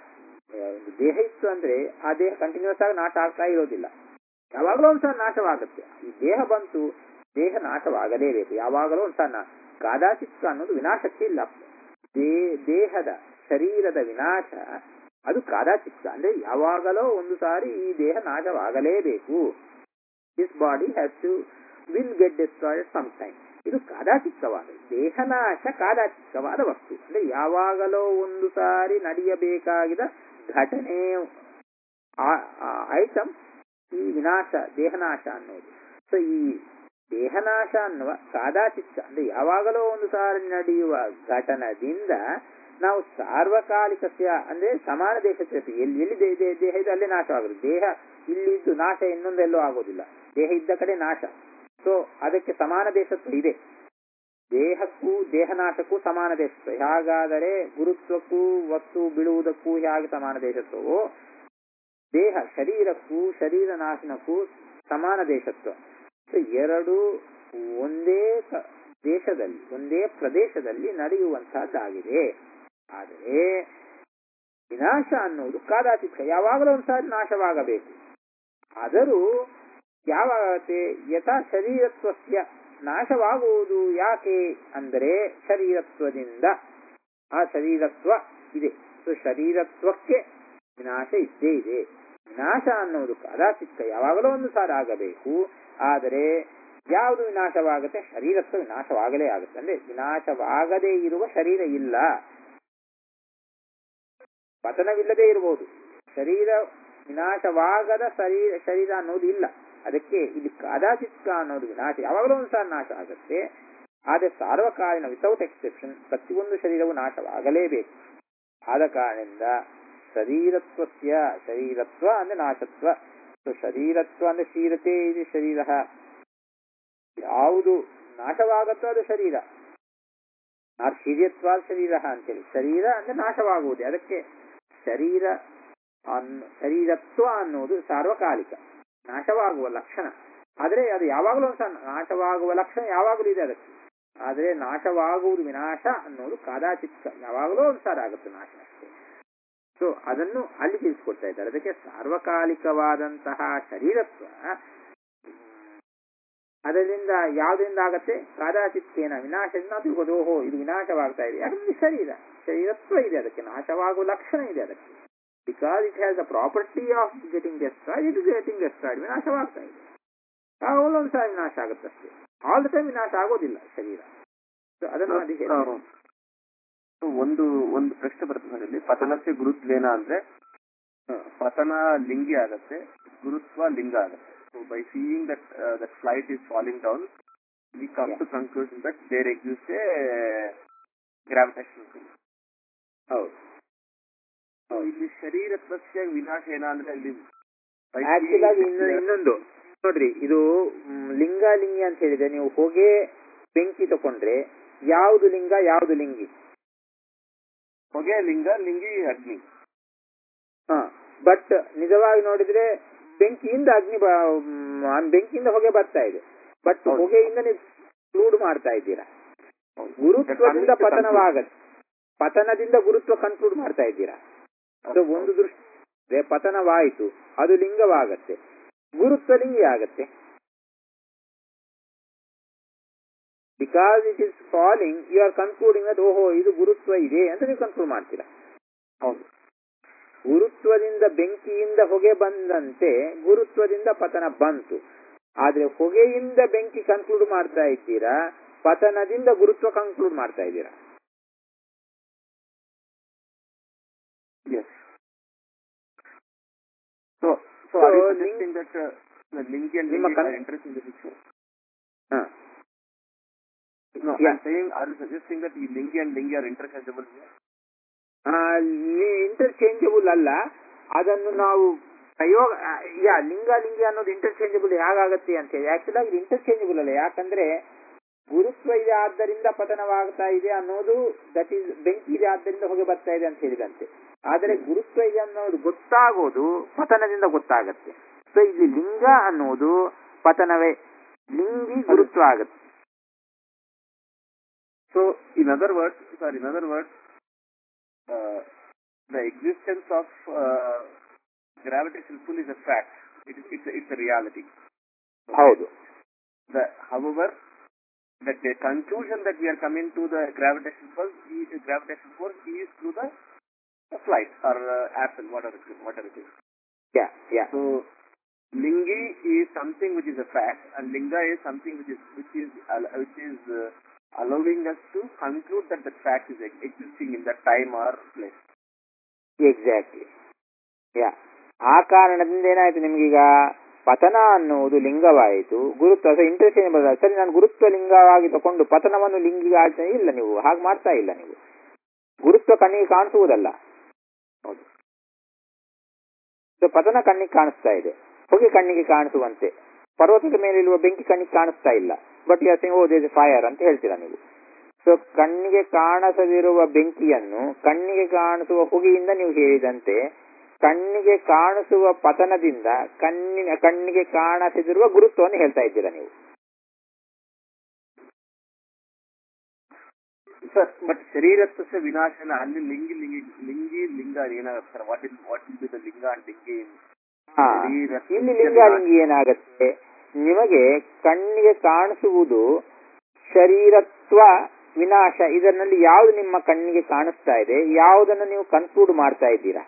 ದೇಹ ಇತ್ತು ಅಂದ್ರೆ ಆ ದೇಹ ಕಂಟಿನ್ಯೂಸ್ ಆಗಿ ನಾಶ ಆಗ್ತಾ ಇರೋದಿಲ್ಲ ಯಾವಾಗಲೂ ಒಂದ್ಸಲ ನಾಶವಾಗುತ್ತೆ ಈ ದೇಹ ಬಂತು ದೇಹ ನಾಶವಾಗಲೇಬೇಕು ಯಾವಾಗಲೂ ಒಂದ್ಸಲ ಕಾದಾಚಿತ್ಕ ಅನ್ನೋದು ವಿನಾಶಕ್ಕೆ ಇಲ್ಲ ದೇಹದ ಶರೀರದ ವಿನಾಶ ಅದು ಕಾದಾಚಿತ್ಕ ಅಂದ್ರೆ ಯಾವಾಗಲೋ ಒಂದು ಸಾರಿ ಈ ದೇಹ ನಾಶವಾಗಲೇಬೇಕು this body has to will get destroyed some time ಇದು ಕಾದಾಚಿತ್ಕವಾದ ದೇಹನಾಶ ಕಾದಾಚಿತ್ಕವಾದ ವಸ್ತು ಅಂದ್ರೆ ಯಾವಾಗಲೋ ಒಂದು ಸಾರಿ ನಡೆಯಬೇಕಾಗಿದ ಘಟನೆ ಐಟಮ್ ಈ ವಿನಾಶ ದೇಹನಾಶ ಅನ್ನೋದು ಸೊ ಈ ದೇಹನಾಶ ಅನ್ನುವ ಕಾದಾಚಿತ್ತ ಅಂದ್ರೆ ಯಾವಾಗಲೂ ಒಂದು ಸಾರಿ ನಡೆಯುವ ಘಟನದಿಂದ ನಾವು ಸಾರ್ವಕಾಲಿಕಸ್ಯ ಅಂದ್ರೆ ಸಮಾನ ದೇಶಕ್ಕೆ ಎಲ್ಲಿ ಎಲ್ಲಿ ದೇಹ ಇದೆ ಅಲ್ಲೇ ನಾಶವಾಗುತ್ತೆ ದೇಹ ಇಲ್ಲಿದ್ದು ನಾಶ ಇನ್ನೊಂದೆಲ್ಲೋ ಆಗೋದಿಲ್ಲ ದೇಹ ಇದ್ದ ಕಡೆ ನಾಶ ಸೊ ಅದಕ್ಕೆ ಸಮಾನ ದೇಶತ್ವ ಇದೆ ದೇಹಕ್ಕೂ ದೇಹನಾಶಕ್ಕೂ ಸಮಾನ ದೇಶತ್ವ ಹೇಗಾದರೆ ಗುರುತ್ವಕ್ಕೂ ವಸ್ತು ಬೀಳುವುದಕ್ಕೂ ಹೇಗೆ ಸಮಾನ ದೇಶತ್ವವೋ ದೇಹ ಶರೀರಕ್ಕೂ ಶರೀರ ನಾಶನಕ್ಕೂ ಸಮಾನ ದೇಶತ್ವ ಸೊ ಎರಡು ಒಂದೇ ಕ- ದೇಶದಲ್ಲಿ ಒಂದೇ ಪ್ರದೇಶದಲ್ಲಿ ನಡೆಯುವಂತಹದ್ದಾಗಿದೆ ಆದರೆ ವಿನಾಶ ಅನ್ನುವುದು ಕಾದಾಚಿತ್ತ ಯಾವಾಗಲೂ ಒಂದ್ಸಾರಿ ನಾಶವಾಗಬೇಕು ಆದರೂ ಯಾವಾಗತ್ತೆ ಯಥಾ ಶರೀರತ್ವಸ್ಯ ನಾಶವಾಗುವುದು ಯಾಕೆ ಅಂದರೆ ಶರೀರತ್ವದಿಂದ ಆ ಶರೀರತ್ವ ಇದೆ ಸೊ ಶರೀರತ್ವಕ್ಕೆ ವಿನಾಶ ಇದ್ದೇ ಇದೆ ವಿನಾಶ ಅನ್ನೋದು ಕಾದಾಚಿತ್ತ ಯಾವಾಗಲೂ ಒಂದು ಸಾರ ಆಗಬೇಕು ಆದರೆ ಯಾವುದು ವಿನಾಶವಾಗುತ್ತೆ ಶರೀರತ್ವ ವಿನಾಶವಾಗಲೇ ಆಗುತ್ತೆ ಅಂದ್ರೆ ವಿನಾಶವಾಗದೇ ಇರುವ ಶರೀರ ಇಲ್ಲ ಪತನವಿಲ್ಲದೆ ಇರಬಹುದು ಶರೀರ ವಿನಾಶವಾಗದ ಶರೀರ ಶರೀರ ಅನ್ನೋದು ಇಲ್ಲ ಅದಕ್ಕೆ ಇಲ್ಲಿ ಕಾದಾಚಿತ್ತ ಅನ್ನೋದು ವಿನಾಶ ಯಾವಾಗಲೂ ಒಂದು ಸಾರಿ ನಾಶ ಆಗುತ್ತೆ ಆದರೆ ಸಾರ್ವಕಾಲಿನ ವಿತೌಟ್ ಎಕ್ಸೆಪ್ಷನ್ ಪ್ರತಿಯೊಂದು ಶರೀರವು ನಾಶವಾಗಲೇಬೇಕು ಆದ ಕಾರಣದಿಂದ ಶರೀರತ್ವಸ್ಯ ಶರೀರತ್ವ ಅಂದ್ರೆ ನಾಶತ್ವ ಸೊ ಶರೀರತ್ವ ಅಂದ್ರೆ ಶೀರತೆ ಇದು ಶರೀರ ಯಾವುದು ನಾಶವಾಗುತ್ತೋ ಅದು ಶರೀರ ಶರೀರತ್ವ ಶರೀರ ಅಂತೇಳಿ ಶರೀರ ಅಂದ್ರೆ ನಾಶವಾಗುವುದು ಅದಕ್ಕೆ ಶರೀರ ಅನ್ನು ಶರೀರತ್ವ ಅನ್ನೋದು ಸಾರ್ವಕಾಲಿಕ ನಾಶವಾಗುವ ಲಕ್ಷಣ ಆದರೆ ಅದು ಯಾವಾಗಲೂ ಒಂದು ಸಣ್ಣ ನಾಶವಾಗುವ ಲಕ್ಷಣ ಯಾವಾಗಲೂ ಇದೆ ಅದಕ್ಕೆ ಆದರೆ ನಾಶವಾಗುವುದು ವಿನಾಶ ಅನ್ನೋದು ಕಾದಾಚಿತ್ತ ಯಾವಾಗಲೂ ಒಂದು ಸಾರ ಆಗುತ್ತೆ ನಾಶ ಅಷ್ಟೇ ಸೊ ಅದನ್ನು ಅಲ್ಲಿ ತಿಳಿಸ್ಕೊಡ್ತಾ ಇದ್ದಾರೆ ಅದಕ್ಕೆ ಸಾರ್ವಕಾಲಿಕವಾದಂತಹ ಶರೀರತ್ವ ಅದರಿಂದ ಯಾವುದರಿಂದ ಆಗತ್ತೆ ಕಾದಾಚಿತ್ತೇನ ವಿನಾಶದಿಂದ ತಿಳ್ಕೋದು ಓಹೋ ಇದು ವಿನಾಶವಾಗ್ತಾ ಇದೆ ಯಾಕಂದ್ರೆ ಶರೀರ ಶರೀರತ್ವ ಇದೆ ಅದಕ್ಕೆ ನಾಶವಾಗುವ ಲಕ್ಷಣ ಇದೆ ಅದಕ್ಕೆ because it has the property of getting destroyed it is getting destroyed ವಿನಾಶವಾಗ್ತಾ ಇದೆ ಯಾವಾಗಲೂ ಒಂದು ಸಾರಿ ವಿನಾಶ ಆಗುತ್ತಷ್ಟೇ ಆಲ್ ದ ಟೈಮ್ ವಿನಾಶ ಆಗೋದಿಲ್ಲ ಶರೀರ So ಅದನ್ನು ಅಲ್ಲಿ ಹೇಳ್ತಾರೆ. So, ಒಂದು ಒಂದು ಪ್ರಶ್ನೆ ಬರ್ತದೆ ಇಲ್ಲಿ ಪತನಕ್ಕೆ ಗುರುತ್ವೇನ ಅಂದ್ರೆ ಹ. ಪತನ ಲಿಂಗಿ ಆಗತ್ತೆ ಗುರುತ್ವ ಲಿಂಗ ಆಗತ್ತೆ so by seeing that that flight is falling down we come Yeah. To conclusion that there exist a gravitation ಹೌದು ಸೊ ಇಲ್ಲಿ ಶರೀರತ್ವಸ್ಯ ವಿನಾಶ ಏನ ಅಂದ್ರೆ ಅಲ್ಲಿ by ಆಕ್ಚುಲ್ ಆಗಿ seeing ಇನ್ನು that- ಇನ್ನೊಂದು ನೋಡ್ರಿ ಇದು ಮ್, ಲಿಂಗ ಲಿಂಗಿ ಅಂತ ಹೇಳಿದ್ರೆ ನೀವು ಹೊಗೆ ಬೆಂಕಿ ತಕೊಂಡ್ರೆ ಯಾವುದು ಲಿಂಗ ಯಾವುದು ಲಿಂಗಿ ಹೊಗೆ ಲಿಂಗ ಲಿಂಗಿ ಅಗ್ನಿ ಹ ಬಟ್ ನಿಜವಾಗಿ ನೋಡಿದ್ರೆ ಬೆಂಕಿಯಿಂದ ಅಗ್ನಿ ಬ- ಮ್, ಬೆಂಕಿಯಿಂದ ಹೊಗೆ ಬರ್ತಾ ಇದೆ ಬಟ್ ಹೌದು. ಹೊಗೆಯಿಂದ ನೀವು ಕ್ಲೂಡ್ ಮಾಡ್ತಾ ಇದ್ದೀರಾ ಗುರುತ್ವದಿಂದ That comes to ಪತನವಾಗತ್ತೆ ಪತನದಿಂದ ಗುರುತ್ವ ಕನ್ಕ್ಲೂಡ್ ಮಾಡ್ತಾ ಇದ್ದೀರಾ ಅದು ಒಂದು ದೃಷ್ಟಿ ಇದೆ, ಪತನವಾಯಿತು ಅದು ಲಿಂಗವಾಗತ್ತೆ ಗುರುತ್ವ ಲಿಂಗಿ ಆಗತ್ತೆ because it is falling you are concluding that ಓಹೋ ಇದು ಗುರುತ್ವ ಇದೆ ಅಂತ ನೀವು ಕನ್ಕ್ಲೂಡ್ ಮಾಡ್ತೀರಾ ಹೌದು ಗುರುತ್ವದಿಂದ ಬೆಂಕಿಯಿಂದ ಹೊಗೆ ಬಂದಂತೆ ಗುರುತ್ವದಿಂದ ಪತನ ಬಂತು ಆದ್ರೆ ಹೊಗೆಯಿಂದ ಬೆಂಕಿ ಕನ್ಕ್ಲೂಡ್ ಮಾಡ್ತಾ ಇದ್ದೀರಾ ಪತನದಿಂದ ಗುರುತ್ವ ಕನ್ಕ್ಲೂಡ್ ಮಾಡ್ತಾ ಇದ್ದೀರಾ Yes. So, so, So, are you link- suggesting that uh, the link and ನಿಮ್ಮ link ಕನ್- are interested in the picture? ಹ. No, Yeah. I'm saying, are you suggesting that the link and link are interchangeable here? Interchangeable ಅಲ್ಲ ಅದನ್ನು ನಾವು ಪ್ರಯೋಗ ಆ, ಯಾ ಲಿಂಗ ಲಿಂಗಿ ಅನ್ನೋದು ಇಂಟರ್ಚೇಂಜಬಲ್ ಹೇಗಾಗತ್ತೆ ಅಂತ ಹೇಳಿ ಆಕ್ಚುಲ್ ಆಗಿ ಇಂಟರ್ಚೇಂಜಬಲ್ ಅಲ್ಲ ಯಾಕಂದ್ರೆ ಗುರುತ್ವ ಇದೆ ಆದ್ದರಿಂದ ಪತನವಾಗ್ತಾ ಇದೆ ಅನ್ನೋದು ದಟ್ ಈಸ್ ಬೆಂಕಿ ಇದೆ ಆದ್ದರಿಂದ ಹೊಗೆ ಬರ್ತಾ ಇದೆ ಅಂತ ಹೇಳಿದಂತೆ ಆದರೆ ಗುರುತ್ವ ಇದೆ ಅನ್ನೋದು ಗೊತ್ತಾಗೋದು ಪತನದಿಂದ ಗೊತ್ತಾಗತ್ತೆ ಸೊ ಇಲ್ಲಿ ಲಿಂಗ ಅನ್ನೋದು ಪತನವೇ ಲಿಂಗಿ ಗುರುತ್ವ ಆಗತ್ತೆ So, in other words, sorry, in other words, uh, the existence of uh, gravitational pull is a fact. It is, it's, a, it's a reality. ಹೌದು The, however, that the conclusion that we are coming to the gravitational force, is, gravitational force is through the, the flight or uh, apple, whatever it is, whatever it is. Yeah yeah So, lingi is something which is a fact, and linga is something which is which is al- which is uh, allowing us to conclude that the fact is ex- existing in that time or place. Exactly yeah ಆ ಕಾರಣದಿಂದ ಏನಾಯ್ತು ನಿಮ್ಗೀಗ ಪತನ ಅನ್ನುವುದು ಲಿಂಗವಾಯಿತು ಗುರುತ್ವ ಅಥವಾ ಇಂಟರ್ಚೇಂಜಬಲ್ ಸರಿ ನಾನು ಗುರುತ್ವ ಲಿಂಗವಾಗಿ ತಕೊಂಡು ಪತನವನ್ನು ಲಿಂಗಿಗೆ ಆಡ್ತಾ ಇಲ್ಲ ನೀವು ಹಾಗೆ ಮಾಡ್ತಾ ಇಲ್ಲ ನೀವು ಗುರುತ್ವ ಕಣ್ಣಿಗೆ ಕಾಣಿಸುವುದಲ್ಲ ಹೌದು ಸೊ ಪತನ ಕಣ್ಣಿಗೆ ಕಾಣಿಸ್ತಾ ಇದೆ ಹೊಗೆ ಕಣ್ಣಿಗೆ ಕಾಣಿಸುವಂತೆ ಪರ್ವತದ ಮೇಲಿರುವ ಬೆಂಕಿ ಕಣ್ಣಿಗೆ ಕಾಣಿಸ್ತಾ ಇಲ್ಲ but you sing oh does fire ಅಂತ ಹೇಳ್ತೀರಾ ನೀವು ಸೊ ಕಣ್ಣಿಗೆ ಕಾಣಿಸದಿರುವ ಬೆಂಕಿಯನ್ನು ಕಣ್ಣಿಗೆ ಕಾಣಿಸುವ ಹೊಗೆಯಿಂದ ನೀವು ಹೇಳಿದಂತೆ ಕಣ್ಣಿಗೆ ಕಾಣಿಸುವ ಪತನದಿಂದ ಕಣ್ಣಿನ ಕಣ್ಣಿಗೆ ಕಾಣಿಸದಿರುವ ಗುರುತ್ವವನ್ನು ಹೇಳ್ತಾ ಇದ್ದೀರಾ ನೀವು ಸರ್ ಬಟ್ ಶರೀರತ್ವಸ ವಿನಾಶನ ಅಲ್ಲಿ ಲಿಂಗಿ ಲಿಂಗಿ ಲಿಂಗಿ ಲಿಂಗ ಏನಾಗುತ್ತೆ sir what is what is the ಲಿಂಗ ಅಂಡ್ ಲಿಂಗಿ ಹಾ ಶರೀರತ್ವಸ್ಯ ಇಲ್ಲಿ ಲಿಂಗಾಲಿಂಗಿ ಏನಾಗತ್ತೆ ನಿಮಗೆ ಕಣ್ಣಿಗೆ ಕಾಣಿಸುವುದು ಶರೀರತ್ವ ವಿನಾಶ ಇದರಲ್ಲಿ ಯಾವುದು ನಿಮ್ಮ ಕಣ್ಣಿಗೆ ಕಾಣಿಸ್ತಾ ಇದೆ ಯಾವುದನ್ನು ನೀವು ಕನ್ಕ್ಲೂಡ್ ಮಾಡ್ತಾ ಇದ್ದೀರಾ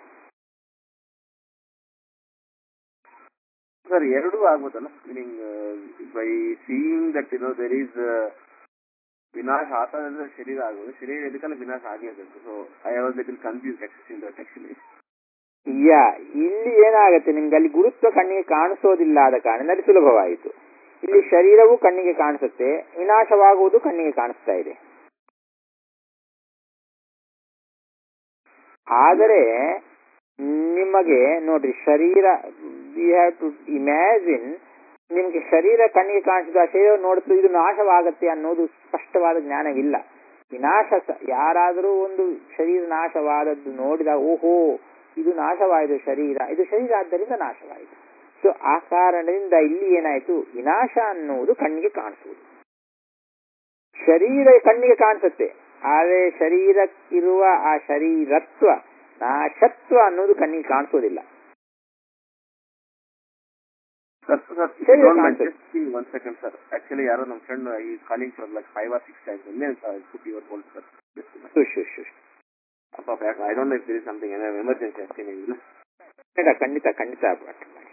ಸರ್ ಎರಡೂ ಆಗ್ಬೋದಲ್ಲ meaning by seeing that you know there is ವಿನಾಶ ಆತಂದ್ರೆ ಶರೀರ ಆಗೋದು ಶರೀರ ಎದಕ್ಕಲ್ಲ ವಿನಾಶ ಆಗೇ ಬೇಕು so I was little confuse in that actually yeah ಇಲ್ಲಿ ಏನಾಗತ್ತೆ ನಿಮ್ಗೆ ಅಲ್ಲಿ ಗುರುತ್ವ ಕಣ್ಣಿಗೆ ಕಾಣಿಸೋದಿಲ್ಲ ಆದ ಕಾರಣ ಅಲ್ಲಿ ಸುಲಭವಾಯಿತು ಇಲ್ಲಿ ಶರೀರವು ಕಣ್ಣಿಗೆ ಕಾಣಿಸುತ್ತೆ ವಿನಾಶವಾಗುವುದು ಕಣ್ಣಿಗೆ ಕಾಣಿಸ್ತಾ ಇದೆ ಆದರೆ ನಿಮಗೆ ನೋಡ್ರಿ ಶರೀರ ವಿ ಹ್ಯಾವ್ ಟು ಇಮ್ಯಾಜಿನ್ ನಿಮ್ಗೆ ಶರೀರ ಕಣ್ಣಿಗೆ ಕಾಣಿಸಿದ ಆ ಶರೀರ ನೋಡುತ್ತೆ ಇದು ನಾಶವಾಗತ್ತೆ ಅನ್ನೋದು ಸ್ಪಷ್ಟವಾದ ಜ್ಞಾನವಿಲ್ಲ ವಿನಾಶ ಸ- ಯಾರಾದರೂ ಒಂದು ಶರೀರ ನಾಶವಾದದ್ದು ನೋಡಿದಾಗ ಓಹೋ ಇದು ನಾಶವಾಯಿತು ಶರೀರ ಇದು ಶರೀರ ಆದ್ದರಿಂದ ನಾಶವಾಯಿತು ಸೊ ಆ ಕಾರಣದಿಂದ ಇಲ್ಲಿ ಏನಾಯಿತು ವಿನಾಶ ಅನ್ನುವುದು ಕಣ್ಣಿಗೆ ಕಾಣಿಸುವುದು ಶರೀರ ಕಣ್ಣಿಗೆ ಕಾಣಿಸುತ್ತೆ ಆದರೆ ಶರೀರಕ್ಕಿರುವ ಆ ಶರೀರತ್ವ ನಾಶತ್ವ ಅನ್ನೋದು ಕಣ್ಣಿಗೆ ಕಾಣಿಸೋದಿಲ್ಲ ಸರ್ ಸರ್ ಸರಿ, ಡೋಂಟ್ ಕಾಣ್ತದೆ. Just one second sir actually ಯಾರೋ ನಮ್ಮ ಫ್ರೆಂಡ್ ಈ calling for like five or six times ಇಲ್ಲೇ put your bold sir shush shush shush. I don't know if this something emergency ಅಷ್ಟೇನೇ ಇಲ್ಲ ಖಂಡಿತ ಖಂಡಿತ ಖಂಡಿತ ಅಟ್ ಮಾಡಿ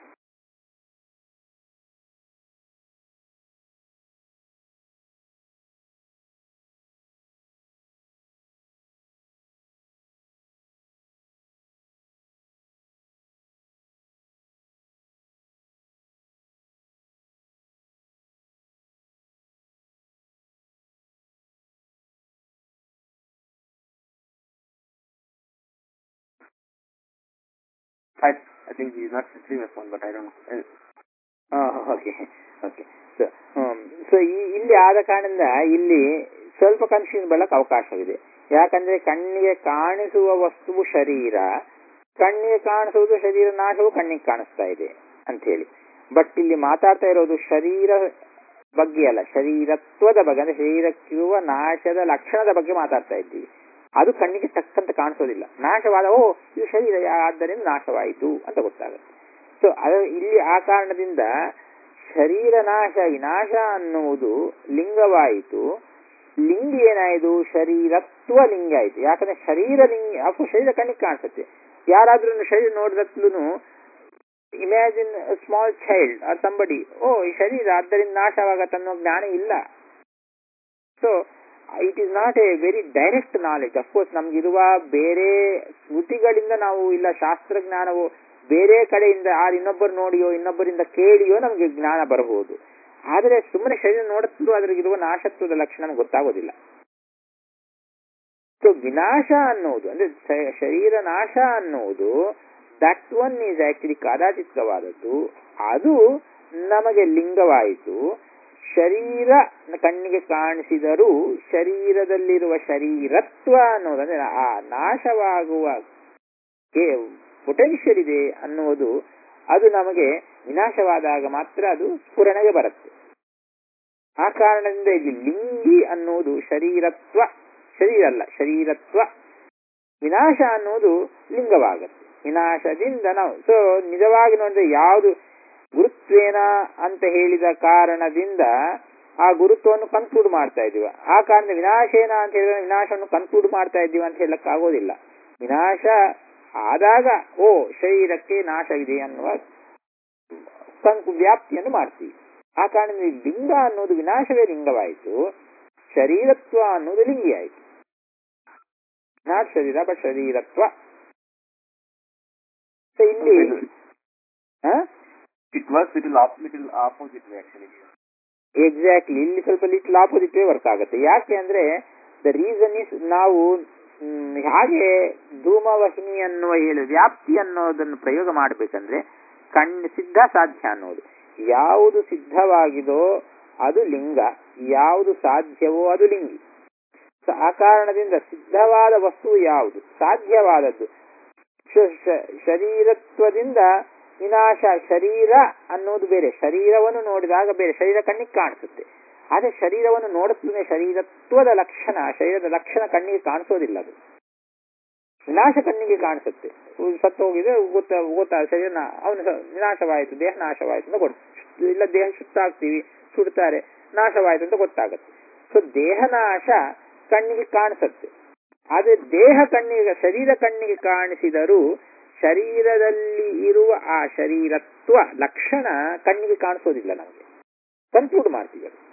Fine. I think he's not receiving a phone, but I don't know. Uh, okay okay so so ಇಲ್ಲಿ ಆದ ಕಾರಣದಿಂದ ಇಲ್ಲಿ ಸ್ವಲ್ಪ ಕನ್ಫ್ಯೂಸ್ ಬೆಳಕ್ ಅವಕಾಶವಿದೆ ಯಾಕಂದ್ರೆ ಕಣ್ಣಿಗೆ ಕಾಣಿಸುವ ವಸ್ತುವು ಶರೀರ ಕಣ್ಣಿಗೆ ಕಾಣಿಸುವುದು ಶರೀರ ನಾಶವು ಕಣ್ಣಿಗೆ ಕಾಣಿಸ್ತಾ ಇದೆ ಅಂತ ಹೇಳಿ ಬಟ್ ಇಲ್ಲಿ ಮಾತಾಡ್ತಾ ಇರೋದು ಶರೀರ ಬಗ್ಗೆ ಅಲ್ಲ ಶರೀರತ್ವದ ಬಗ್ಗೆ ಅಂದ್ರೆ ಶರೀರಕ್ಕಿರುವ ನಾಶದ ಲಕ್ಷಣದ ಬಗ್ಗೆ ಮಾತಾಡ್ತಾ ಇದ್ದೀವಿ ಅದು ಕಣ್ಣಿಗೆ ತಕ್ಕಂತ ಕಾಣಿಸೋದಿಲ್ಲ ನಾಶವಾದ ಓ ಇದು ಶರೀರ ಆದ್ದರಿಂದ ನಾಶವಾಯಿತು ಅಂತ ಗೊತ್ತಾಗುತ್ತೆ ಸೊ ಅದ ಇಲ್ಲಿ ಆ ಕಾರಣದಿಂದ ಶರೀರ ನಾಶ ವಿನಾಶ ಅನ್ನುವುದು ಲಿಂಗವಾಯಿತು ಲಿಂಗ ಏನಾಯಿತು ಶರೀರತ್ವ ಲಿಂಗ ಆಯಿತು ಯಾಕಂದ್ರೆ ಶರೀರ ಲಿಂಗ ಅಪ್ಪ ಶರೀರ ಕಣ್ಣಿಗೆ ಕಾಣಿಸುತ್ತೆ ಯಾರಾದ್ರೂ ಒಂದು ಶರೀರ ನೋಡಿದತ್ಲೂ imagine small child or somebody ಓ ಈ ಶರೀರ ಆದ್ದರಿಂದ ನಾಶವಾಗತ್ತೆ ಅನ್ನೋ ಜ್ಞಾನ ಇಲ್ಲ so it is not a very direct knowledge of course ನಮ್ಗಿರುವ ಬೇರೆ ಸ್ಮೃತಿಗಳಿಂದ ನಾವು ಇಲ್ಲ ಶಾಸ್ತ್ರಜ್ಞಾನವು ಬೇರೆ ಕಡೆಯಿಂದ ಆ ಇನ್ನೊಬ್ಬರು ನೋಡಿಯೋ ಇನ್ನೊಬ್ಬರಿಂದ ಕೇಳಿಯೋ ನಮಗೆ ಜ್ಞಾನ ಬರಬಹುದು ಆದರೆ ಸುಮ್ಮನೆ ಶರೀರ ನೋಡುತ್ತಲೂ ಅದ್ರಾಗಿರುವ ನಾಶತ್ವದ ಲಕ್ಷಣ ನಮ್ಗೆ ಗೊತ್ತಾಗೋದಿಲ್ಲ ಸೊ ವಿನಾಶ ಅನ್ನುವುದು ಅಂದ್ರೆ ಶ- ಶರೀರ ನಾಶ ಅನ್ನುವುದು ದಟ್ ಒನ್ ಈಸ್ ಆಕ್ಚುಲಿ ಕಾದಾಚಿತ್ಕವಾದದ್ದು ಅದು ನಮಗೆ ಲಿಂಗವಾಯಿತು ಶರೀರ ಕಣ್ಣಿಗೆ ಕಾಣಿಸಿದರೂ ಶರೀರದಲ್ಲಿರುವ ಶರೀರತ್ವ ಅನ್ನೋದಂದ್ರೆ ಆ ನಾಶವಾಗುವ ಪೊಟೆನ್ಷಿಯಲ್ ಇದೆ ಅನ್ನುವುದು ಅದು ನಮಗೆ ವಿನಾಶವಾದಾಗ ಮಾತ್ರ ಅದು ಸ್ಫುರಣೆಗೆ ಬರುತ್ತೆ ಆ ಕಾರಣದಿಂದ ಇಲ್ಲಿ ಲಿಂಗಿ ಅನ್ನುವುದು ಶರೀರತ್ವ ಶರೀರ ಅಲ್ಲ ಶರೀರತ್ವ ವಿನಾಶ ಅನ್ನುವುದು ಲಿಂಗವಾಗುತ್ತೆ ವಿನಾಶದಿಂದ ನಾವು ಸೊ ನಿಜವಾಗಿ ನೋಡಿದ್ರೆ ಯಾವುದು ಗುರುತ್ವೇನ ಅಂತ ಹೇಳಿದ ಕಾರಣದಿಂದ ಆ ಗುರುತ್ವವನ್ನು ಕನ್ಕ್ಲೂಡ್ ಮಾಡ್ತಾ ಇದೀವ ಆ ಕಾರಣ ವಿನಾಶೇನ ಅಂತ ಹೇಳಿದ್ರೆ ವಿನಾಶವನ್ನು ಕನ್ಕ್ಲೂಡ್ ಮಾಡ್ತಾ ಇದ್ದೀವಿ ಅಂತ ಹೇಳಕ್ ಆಗೋದಿಲ್ಲ ವಿನಾಶ ಆದಾಗ ಓ ಶರೀರಕ್ಕೆ ನಾಶವಿದೆ ಅನ್ನುವ ಸಂಕು ವ್ಯಾಪ್ತಿಯನ್ನು ಮಾಡ್ತೀವಿ ಆ ಕಾರಣದಿಂದ ಈ ಲಿಂಗ ಅನ್ನೋದು ವಿನಾಶವೇ ಲಿಂಗವಾಯಿತು ಶರೀರತ್ವ ಅನ್ನೋದು ಲಿಂಗಿ ಆಯಿತು ನಾಟ್ ಶರೀರ ಬಟ್ ಶರೀರತ್ವ So ಇಲ್ಲಿ ಹ? it works little op- little opposite way actually. Exactly ಇಲ್ಲಿ ಸ್ವಲ್ಪ ಲಿಟ್ಲ್ ಆಪೋಸಿಟ್ ವೇ ವರ್ಕ್ ಆಗುತ್ತೆ ಯಾಕೆ ಅಂದ್ರೆ ದ ರೀಸನ್ ಇಸ್ ನಾವು ಮ್, ಹಾಗೆ ಧೂಮವಹಿನಿ ಅನ್ನುವ ಹೇಳು ವ್ಯಾಪ್ತಿ ಅನ್ನೋದನ್ನು ಪ್ರಯೋಗ ಮಾಡಬೇಕಂದ್ರೆ ಕಣ್ ಸಿದ್ಧ ಸಾಧ್ಯ ಅನ್ನೋದು ಯಾವುದು ಸಿದ್ಧವಾಗಿದೋ ಅದು ಲಿಂಗ ಯಾವುದು ಸಾಧ್ಯವೋ ಅದು ಲಿಂಗಿ So ಆ ಕಾರಣದಿಂದ ಸಿದ್ಧವಾದ ವಸ್ತು ಯಾವುದು ಸಾಧ್ಯವಾದದ್ದು ಶ- ಶ- ಶರೀರತ್ವದಿಂದ ವಿನಾಶ ಶರೀರ ಅನ್ನೋದು ಬೇರೆ ಶರೀರವನ್ನು ನೋಡಿದಾಗ ಬೇರೆ ಶರೀರ ಕಣ್ಣಿಗೆ ಕಾಣಿಸುತ್ತೆ ಆದ್ರೆ ಶರೀರವನ್ನು ನೋಡುತ್ತದೆ ಶರೀರತ್ವದ ಲಕ್ಷಣ ಶರೀರದ ಲಕ್ಷಣ ಕಣ್ಣಿಗೆ ಕಾಣಿಸೋದಿಲ್ಲ ಅದು ವಿನಾಶ ಕಣ್ಣಿಗೆ ಕಾಣಿಸುತ್ತೆ ಇವ್ನು ಸತ್ತು ಹೋಗಿದ್ರೆ ಗೊತ್ತ ಗೊತ್ತಾ ಶರೀರ ಅವನು ವಿನಾಶವಾಯಿತು ದೇಹ ನಾಶವಾಯಿತು ಅಂತ ಗೊತ್ತು ಇಲ್ಲ ದೇಹ ಸುತ್ತಾಗ್ತೀವಿ ಸುಡ್ತಾರೆ ನಾಶವಾಯಿತು ಅಂತ ಗೊತ್ತಾಗುತ್ತೆ ಸೊ ದೇಹ ನಾಶ ಕಣ್ಣಿಗೆ ಕಾಣಿಸುತ್ತೆ ಆದ್ರೆ ದೇಹ ಕಣ್ಣಿಗೆ ಶರೀರ ಕಣ್ಣಿಗೆ ಕಾಣಿಸಿದರೂ ಶರೀರದಲ್ಲಿ ಇರುವ ಆ ಶರೀರತ್ವ ಲಕ್ಷಣ ಕಣ್ಣಿಗೆ ಕಾಣಿಸೋದಿಲ್ಲ ನಮಗೆ ಕನ್ಕ್ಲೂಡ್ ಮಾಡ್ತೀವಿ ಅದು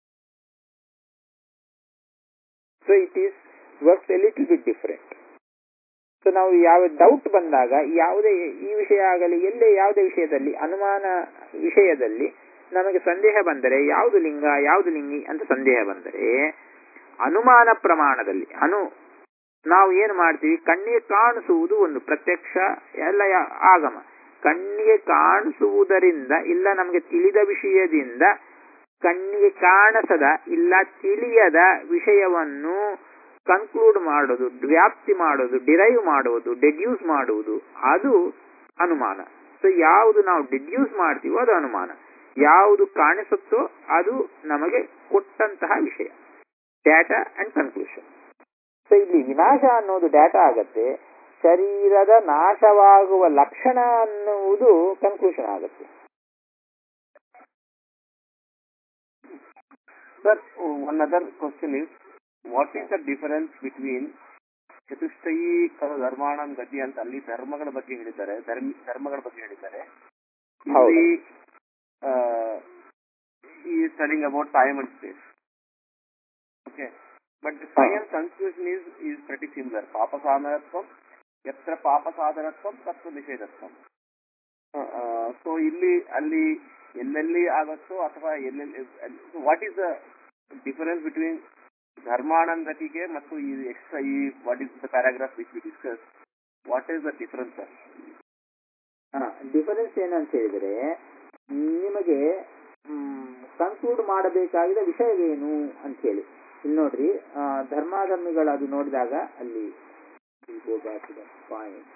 so it is works a little bit different so ನಾವು ಯಾವ ಡೌಟ್ ಬಂದಾಗ ಯಾವುದೇ ಈ ವಿಷಯ ಆಗಲಿ ಎಲ್ಲೇ ಯಾವುದೇ ವಿಷಯದಲ್ಲಿ ಅನುಮಾನ ವಿಷಯದಲ್ಲಿ ನಮಗೆ ಸಂದೇಹ ಬಂದರೆ ಯಾವುದು ಲಿಂಗ ಯಾವುದು ಲಿಂಗಿ ಅಂತ ಸಂದೇಹ ಬಂದರೆ ಅನುಮಾನ ಪ್ರಮಾಣದಲ್ಲಿ ಅನು ನಾವು ಏನು ಮಾಡ್ತೀವಿ ಕಣ್ಣಿಗೆ ಕಾಣಿಸುವುದು ಒಂದು ಪ್ರತ್ಯಕ್ಷ ಎಲ್ಲ ಯಾ- ಆಗಮ ಕಣ್ಣಿಗೆ ಕಾಣಿಸುವುದರಿಂದ ಇಲ್ಲ ನಮಗೆ ತಿಳಿದ ವಿಷಯದಿಂದ ಕಣ್ಣಿಗೆ ಕಾಣಿಸದ ಇಲ್ಲ ತಿಳಿಯದ ವಿಷಯವನ್ನು ಕನ್ಕ್ಲೂಡ್ ಮಾಡೋದು ವ್ಯಾಪ್ತಿ ಮಾಡೋದು ಡಿರೈವ್ ಮಾಡುವುದು ಡೆಡ್ಯೂಸ್ ಮಾಡುವುದು ಅದು ಅನುಮಾನ ಸೊ ಯಾವುದು ನಾವು ಡೆಡ್ಯೂಸ್ ಮಾಡ್ತೀವೋ ಅದು ಅನುಮಾನ ಯಾವುದು ಕಾಣಿಸುತ್ತೋ ಅದು ನಮಗೆ ಕೊಟ್ಟಂತಹ ವಿಷಯ ಡಾಟಾ ಅಂಡ್ ಕನ್ಕ್ಲೂಷನ್ ಸೊ ಇಲ್ಲಿ ವಿನಾಶ ಅನ್ನೋದು ಡಾಟಾ ಆಗತ್ತೆ ಶರೀರದ ನಾಶವಾಗುವ ಲಕ್ಷಣ ಅನ್ನುವುದು ಕನ್ಕ್ಲೂಷನ್ ಆಗುತ್ತೆ Sir, one other question is, what is the difference between ಚತುಷ್ಟಯಿ ಧರ್ಮಾಣಂ ಗತಿ ಅಂತ ಅಲ್ಲಿ ಧರ್ಮಗಳ ಬಗ್ಗೆ ಹೇಳಿದ್ದಾರೆ ಧರ್ಮ ಧರ್ಮಗಳ ಬಗ್ಗೆ ಹೇಳಿದ್ದಾರೆ ಹೌದು. ಇಲ್ಲಿ ಈ studying about time and space okay but final conclusion is is ಪ್ರತಿ ಸಿಮಿಲರ್ ಪಾಪ ಸಾಧನತ್ವಂ ಎತ್ರ ಪಾಪ ಸಾಧನತ್ವಂ ತತ್ವ ನಿಷೇಧತ್ವಂ ಸೊ ಇಲ್ಲಿ ಅಲ್ಲಿ ಎಲ್ಲೆಲ್ಲಿ ಆಗತ್ತೋ ಅಥವಾ ಎಲ್ಲೆಲ್ಲಿ what is the difference between ಧರ್ಮಾನಂದತಿಗೆ ಮತ್ತು ಈ ಎಕ್ಸ್ಟ್ರಾ ಈ what is the paragraph which we discuss what is the difference difference ಏನಂತ ಹೇಳಿದ್ರೆ ನಿಮಗೆ ಕನ್ಕ್ಲೂಡ್ ಮಾಡಬೇಕಾಗಿದ ವಿಷಯವೇನು ಅಂತ ಹೇಳಿ ಇಲ್ಲಿ ನೋಡ್ರಿ ಆ, ಧರ್ಮಾಧರ್ಮಿಗಳು ಅದು ನೋಡಿದಾಗ ಅಲ್ಲಿ ಪಾಯಿಂಟ್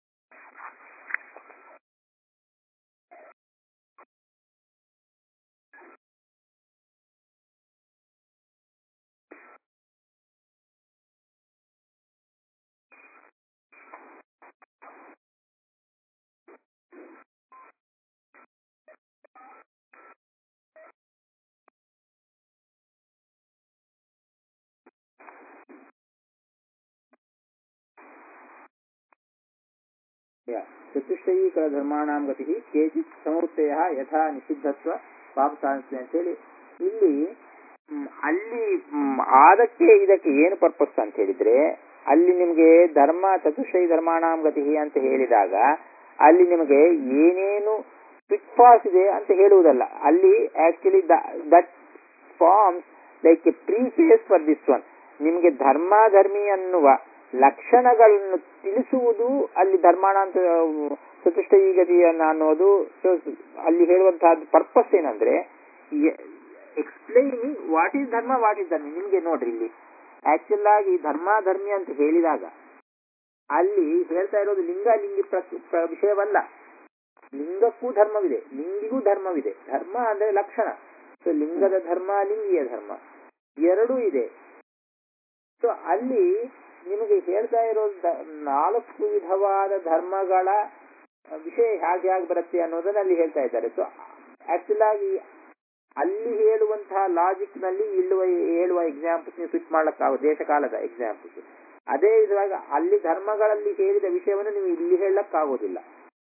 ಚತುಷ್ಟಯೀಕರ ಧರ್ಮಾಣಾಂ ಗತಿ ಕೇಚಿತ್ ಸಮವೃತ್ತಯ ಯಥಾ ನಿಷಿದ್ಧತ್ವ ಪಾಪ ಸಾಧಿಸ್ತದೆ ಅಂತೇಳಿ ಇಲ್ಲಿ ಮ್, ಅಲ್ಲಿ ಮ್, ಅದಕ್ಕೆ ಇದಕ್ಕೆ ಏನು ಪರ್ಪಸ್ ಅಂತ ಹೇಳಿದ್ರೆ ಅಲ್ಲಿ ನಿಮಗೆ ಧರ್ಮ ಚತುಷ್ಟಯಿ ಧರ್ಮಾಣಾಂ ಗತಿ ಅಂತ ಹೇಳಿದಾಗ ಅಲ್ಲಿ ನಿಮಗೆ ಏನೇನು ಫಿಟ್ ಫಾಲ್ಸ್ ಇದೆ ಅಂತ ಹೇಳುವುದಲ್ಲ ಅಲ್ಲಿ actually that forms like a preface for this one ನಿಮಗೆ ಧರ್ಮ ಧರ್ಮಿ ಅನ್ನುವ ಲಕ್ಷಣಗಳನ್ನು ತಿಳಿಸುವುದು ಅಲ್ಲಿ ಧರ್ಮಾಣಾಂತ ಚತುಷ್ಟಯಿಗತಿಯನ್ನು ಅನ್ನೋದು so, ಅಲ್ಲಿ ಹೇಳುವಂತಹ ಪರ್ಪಸ್ ಏನಂದ್ರೆ explaining what is dharma what is dharmi ನಿಮ್ಗೆ ನೋಡ್ರಿ ಇಲ್ಲಿ ಆಕ್ಚುಲ್ ಆಗಿ ಧರ್ಮ ಧರ್ಮಿ ಅಂತ ಹೇಳಿದಾಗ ಅಲ್ಲಿ ಹೇಳ್ತಾ ಇರೋದು ಲಿಂಗ ಲಿಂಗಿ ಪ್ರ- ಪ್ರ- ವಿಷಯವಲ್ಲ ಲಿಂಗಕ್ಕೂ ಧರ್ಮವಿದೆ ಲಿಂಗಿಗೂ ಧರ್ಮವಿದೆ ಧರ್ಮ ಅಂದ್ರೆ ಲಕ್ಷಣ ಸೊ ಲಿಂಗದ ಧರ್ಮ ಲಿಂಗಿಯ ಧರ್ಮ ಎರಡೂ ಇದೆ ಸೊ ಅಲ್ಲಿ ನಿಮಗೆ ಹೇಳ್ತಾ ಇರೋದು ದ- ನಾಲ್ಕು ವಿಧವಾದ ಧರ್ಮಗಳ ವಿಷಯ ಹೇಗೆ ಹೇಗೆ ಬರುತ್ತೆ ಅನ್ನೋದನ್ನ ಅಲ್ಲಿ ಹೇಳ್ತಾ ಇದ್ದಾರೆ ಸೊ ಆಕ್ಚುಲ್ ಆಗಿ ಅಲ್ಲಿ ಹೇಳುವಂತಹ ಲಾಜಿಕ್ ನಲ್ಲಿ ಇಳುವ ಹೇಳುವ ಎಕ್ಸಾಂಪಲ್ಸ್ ನೀವು ಫಿಟ್ ಮಾಡ್ಲಕ್ಕಾಗ ದೇಶಕಾಲದ ಎಕ್ಸಾಂಪಲ್ಸ್ ಅದೇ ವಿಧವಾಗಿ ಅಲ್ಲಿ ಧರ್ಮಗಳಲ್ಲಿ ಹೇಳಿದ ವಿಷಯವನ್ನು ನೀವು ಇಲ್ಲಿ ಹೇಳಕ್ಕಾಗೋದಿಲ್ಲ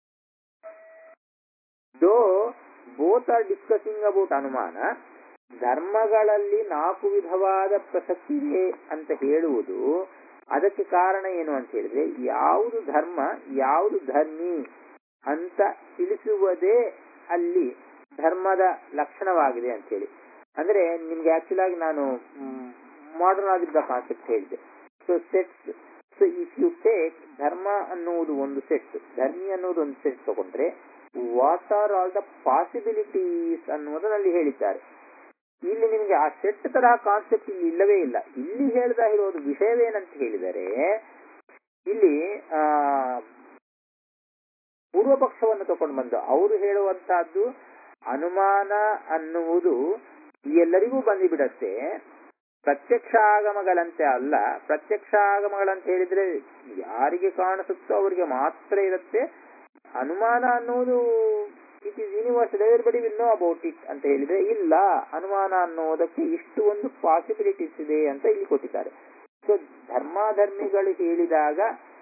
ದೋ ಬೋತ್ ಆರ್ ಡಿಸ್ಕಸಿಂಗ್ ಅಬೌಟ್ ಅನುಮಾನ ಧರ್ಮಗಳಲ್ಲಿ ನಾಲ್ಕು ವಿಧವಾದ ಪ್ರಸಕ್ತಿ ಇದೆ ಅಂತ ಹೇಳುವುದು ಅದಕ್ಕೆ ಕಾರಣ ಏನು ಅಂತ ಹೇಳಿದ್ರೆ ಯಾವುದು ಧರ್ಮ ಯಾವುದು ಧರ್ಮಿ ಅಂತ ತಿಳಿಸುವುದೇ ಅಲ್ಲಿ ಧರ್ಮದ ಲಕ್ಷಣವಾಗಿದೆ ಅಂತ ಹೇಳಿ ಅಂದ್ರೆ ನಿಮ್ಗೆ ಆಕ್ಚುಲ್ ಆಗಿ ನಾನು ಮಾಡರ್ನ್ ಆಗಿದ್ದ ಕಾನ್ಸೆಪ್ಟ್ ಹೇಳಿದೆ so sets so if you take dharma ಅನ್ನುವುದು ಒಂದು ಸೆಟ್ ಧರ್ಮಿ ಅನ್ನುವುದು ಒಂದು ಸೆಟ್ ತಗೊಂಡ್ರೆ what are all the possibilities ಅನ್ನುವುದರಲ್ಲಿ ಹೇಳಿದ್ದಾರೆ ಇಲ್ಲಿ ನಿಮಗೆ ಆ ಸೆಟ್ ತರಹ ಕಾನ್ಸೆಪ್ಟ್ ಇಲ್ಲಿ ಇಲ್ಲವೇ ಇಲ್ಲ ಇಲ್ಲಿ ಹೇಳ್ದ ಇರೋದು ವಿಷಯವೇನಂತ ಹೇಳಿದರೆ ಇಲ್ಲಿ ಆ ಪೂರ್ವ ಪಕ್ಷವನ್ನು ತಕೊಂಡು ಬಂದು ಅವರು ಹೇಳುವಂತಹದ್ದು ಅನುಮಾನ ಅನ್ನುವುದು ಎಲ್ಲರಿಗೂ ಬಂದಿಬಿಡತ್ತೆ ಪ್ರತ್ಯಕ್ಷ ಆಗಮಗಳಂತೆ ಅಲ್ಲ ಪ್ರತ್ಯಕ್ಷ ಆಗಮಗಳಂತ ಹೇಳಿದ್ರೆ ಯಾರಿಗೆ ಕಾಣಿಸುತ್ತೋ ಅವರಿಗೆ ಮಾತ್ರ ಇರುತ್ತೆ ಅನುಮಾನ ಅನ್ನುವುದು it is universal everybody will know about it ಅಂತ ಹೇಳಿದ್ರೆ ಇಲ್ಲ ಅನುಮಾನ ಅನ್ನೋದಕ್ಕೆ ಇಷ್ಟು ಒಂದು ಪಾಸಿಬಿಲಿಟೀಸ್ ಇದೆ ಅಂತ ಇಲ್ಲಿ ಕೊಟ್ಟಿದ್ದಾರೆ ಸೊ ಧರ್ಮಾಧರ್ಮಿಗಳು ಹೇಳಿದಾಗ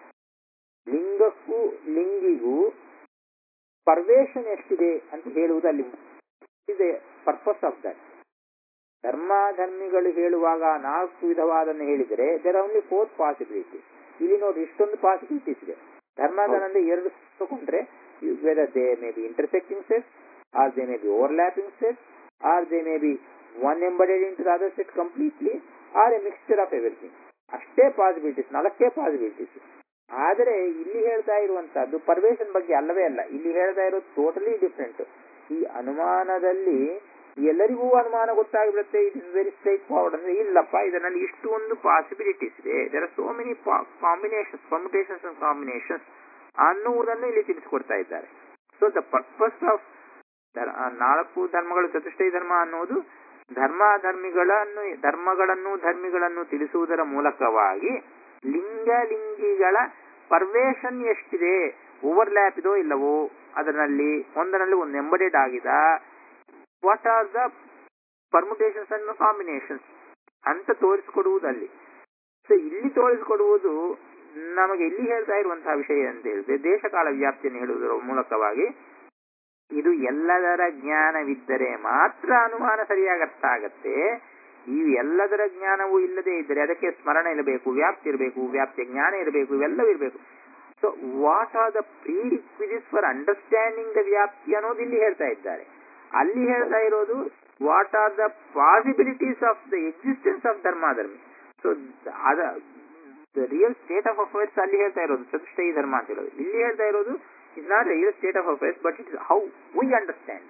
ಲಿಂಗಕ್ಕೂ ಲಿಂಗಿಗೂ ಪರ್ವೇಷನ್ ಎಷ್ಟಿದೆ ಅಂತ ಹೇಳುವುದು ಅಲ್ಲಿ ಇದೆ ಪರ್ಪಸ್ ಆಫ್ ದಟ್ ಧರ್ಮಾಧರ್ಮಿಗಳು ಹೇಳುವಾಗ ನಾಲ್ಕು ವಿಧವಾದನ್ನು ಹೇಳಿದರೆ ದೇರ್ ಓನ್ಲಿ ಫೋರ್ ಪಾಸಿಬಿಲಿಟಿ ಇಲ್ಲಿ ನೋಡಿ ಇಷ್ಟೊಂದು ಪಾಸಿಬಿಲಿಟೀಸ್ ಇದೆ ಧರ್ಮಾಧರ್ಮ ಅಂದ್ರೆ ಎರಡು ತಗೊಂಡ್ರೆ whether they may be intersecting set or they may be overlapping set or they may be one embedded into other set completely or a mixture of everything ಅಷ್ಟೇ ಪಾಸಿಬಿಲಿಟೀಸ್ ನಾಲ್ಕೇ ಪಾಸಿಬಿಲಿಟೀಸ್ ಆದರೆ ಇಲ್ಲಿ ಹೇಳ್ತಾ ಇರುವಂತಹದ್ದು ಪರ್ವೇಷನ್ ಬಗ್ಗೆ ಅಲ್ಲವೇ ಅಲ್ಲ ಇಲ್ಲಿ ಹೇಳ್ತಾ ಇರೋದು ಟೋಟಲಿ ಡಿಫ್ರೆಂಟ್ ಈ ಅನುಮಾನದಲ್ಲಿ ಎಲ್ಲರಿಗೂ ಅನುಮಾನ ಗೊತ್ತಾಗಿಬಿಡುತ್ತೆ it is very straightforward ಅಂದ್ರೆ ಇಲ್ಲಪ್ಪ ಇದರಲ್ಲಿ ಇಷ್ಟು ಒಂದು ಪಾಸಿಬಿಲಿಟೀಸ್ ಇದೆ there are so many combinations permutations and combinations ಅನ್ನುವುದನ್ನು ಇಲ್ಲಿ ತಿಳಿಸಿಕೊಡ್ತಾ ಇದ್ದಾರೆ ಸೊ ದ ಪರ್ಪಸ್ ಆಫ್ ನಾಲ್ಕು ಧರ್ಮಗಳು ಚತುಷ್ಟಯ ಧರ್ಮ ಅನ್ನುವುದು ಧರ್ಮಾಧರ್ಮಿಗಳನ್ನು ಧರ್ಮಗಳನ್ನು ಧರ್ಮಿಗಳನ್ನು ತಿಳಿಸುವುದರ ಮೂಲಕವಾಗಿ ಲಿಂಗ ಲಿಂಗಿಗಳ ಪರ್ವೇಷನ್ ಎಷ್ಟಿದೆ ಓವರ್ಲ್ಯಾಪ್ ಇದೋ ಇಲ್ಲವೋ ಅದರಲ್ಲಿ ಒಂದರಲ್ಲಿ ಒಂದು ಎಂಬಡೆಡ್ ಆಗಿದ what are the permutations and combinations ಅಂತ ತೋರಿಸಿಕೊಡುವುದಲ್ಲಿ ಸೊ ಇಲ್ಲಿ ತೋರಿಸಿಕೊಡುವುದು ನಮಗೆ ಇಲ್ಲಿ ಹೇಳ್ತಾ ಇರುವಂತಹ ವಿಷಯ ಅಂತ ಹೇಳಿದ್ರೆ ದೇಶಕಾಲ ವ್ಯಾಪ್ತಿಯನ್ನು ಹೇಳುವುದರ ಮೂಲಕವಾಗಿ ಇದು ಎಲ್ಲದರ ಜ್ಞಾನವಿದ್ದರೆ ಮಾತ್ರ ಅನುಮಾನ ಸರಿಯಾಗಿ ಅರ್ಥ ಆಗತ್ತೆ ಈ ಎಲ್ಲದರ ಜ್ಞಾನವೂ ಇಲ್ಲದೆ ಇದ್ದರೆ ಅದಕ್ಕೆ ಸ್ಮರಣ ಇರಬೇಕು ವ್ಯಾಪ್ತಿ ಇರಬೇಕು ವ್ಯಾಪ್ತಿಯ ಜ್ಞಾನ ಇರಬೇಕು ಇವೆಲ್ಲವೂ ಇರಬೇಕು so what are the prerequisites for understanding the vyapti ಅನ್ನೋದು ಇಲ್ಲಿ ಹೇಳ್ತಾ ಇದ್ದಾರೆ ಅಲ್ಲಿ ಹೇಳ್ತಾ ಇರೋದು what are the possibilities of the existence of ಧರ್ಮಾಧರ್ಮಿ ಸೊ ಅದ ರಿಯಲ್ ಸ್ಟೇಟ್ ಆಫ್ ಅಫೇರ್ಸ್ ಅಲ್ಲಿ ಹೇಳ್ತಾ ಇರೋದು ಚತುಷ್ಟಯಿ ಧರ್ಮ ಅಂತ ಹೇಳೋದು ಇಲ್ಲಿ ಹೇಳ್ತಾ ಇರೋದು is not real state of affairs but it is how we understand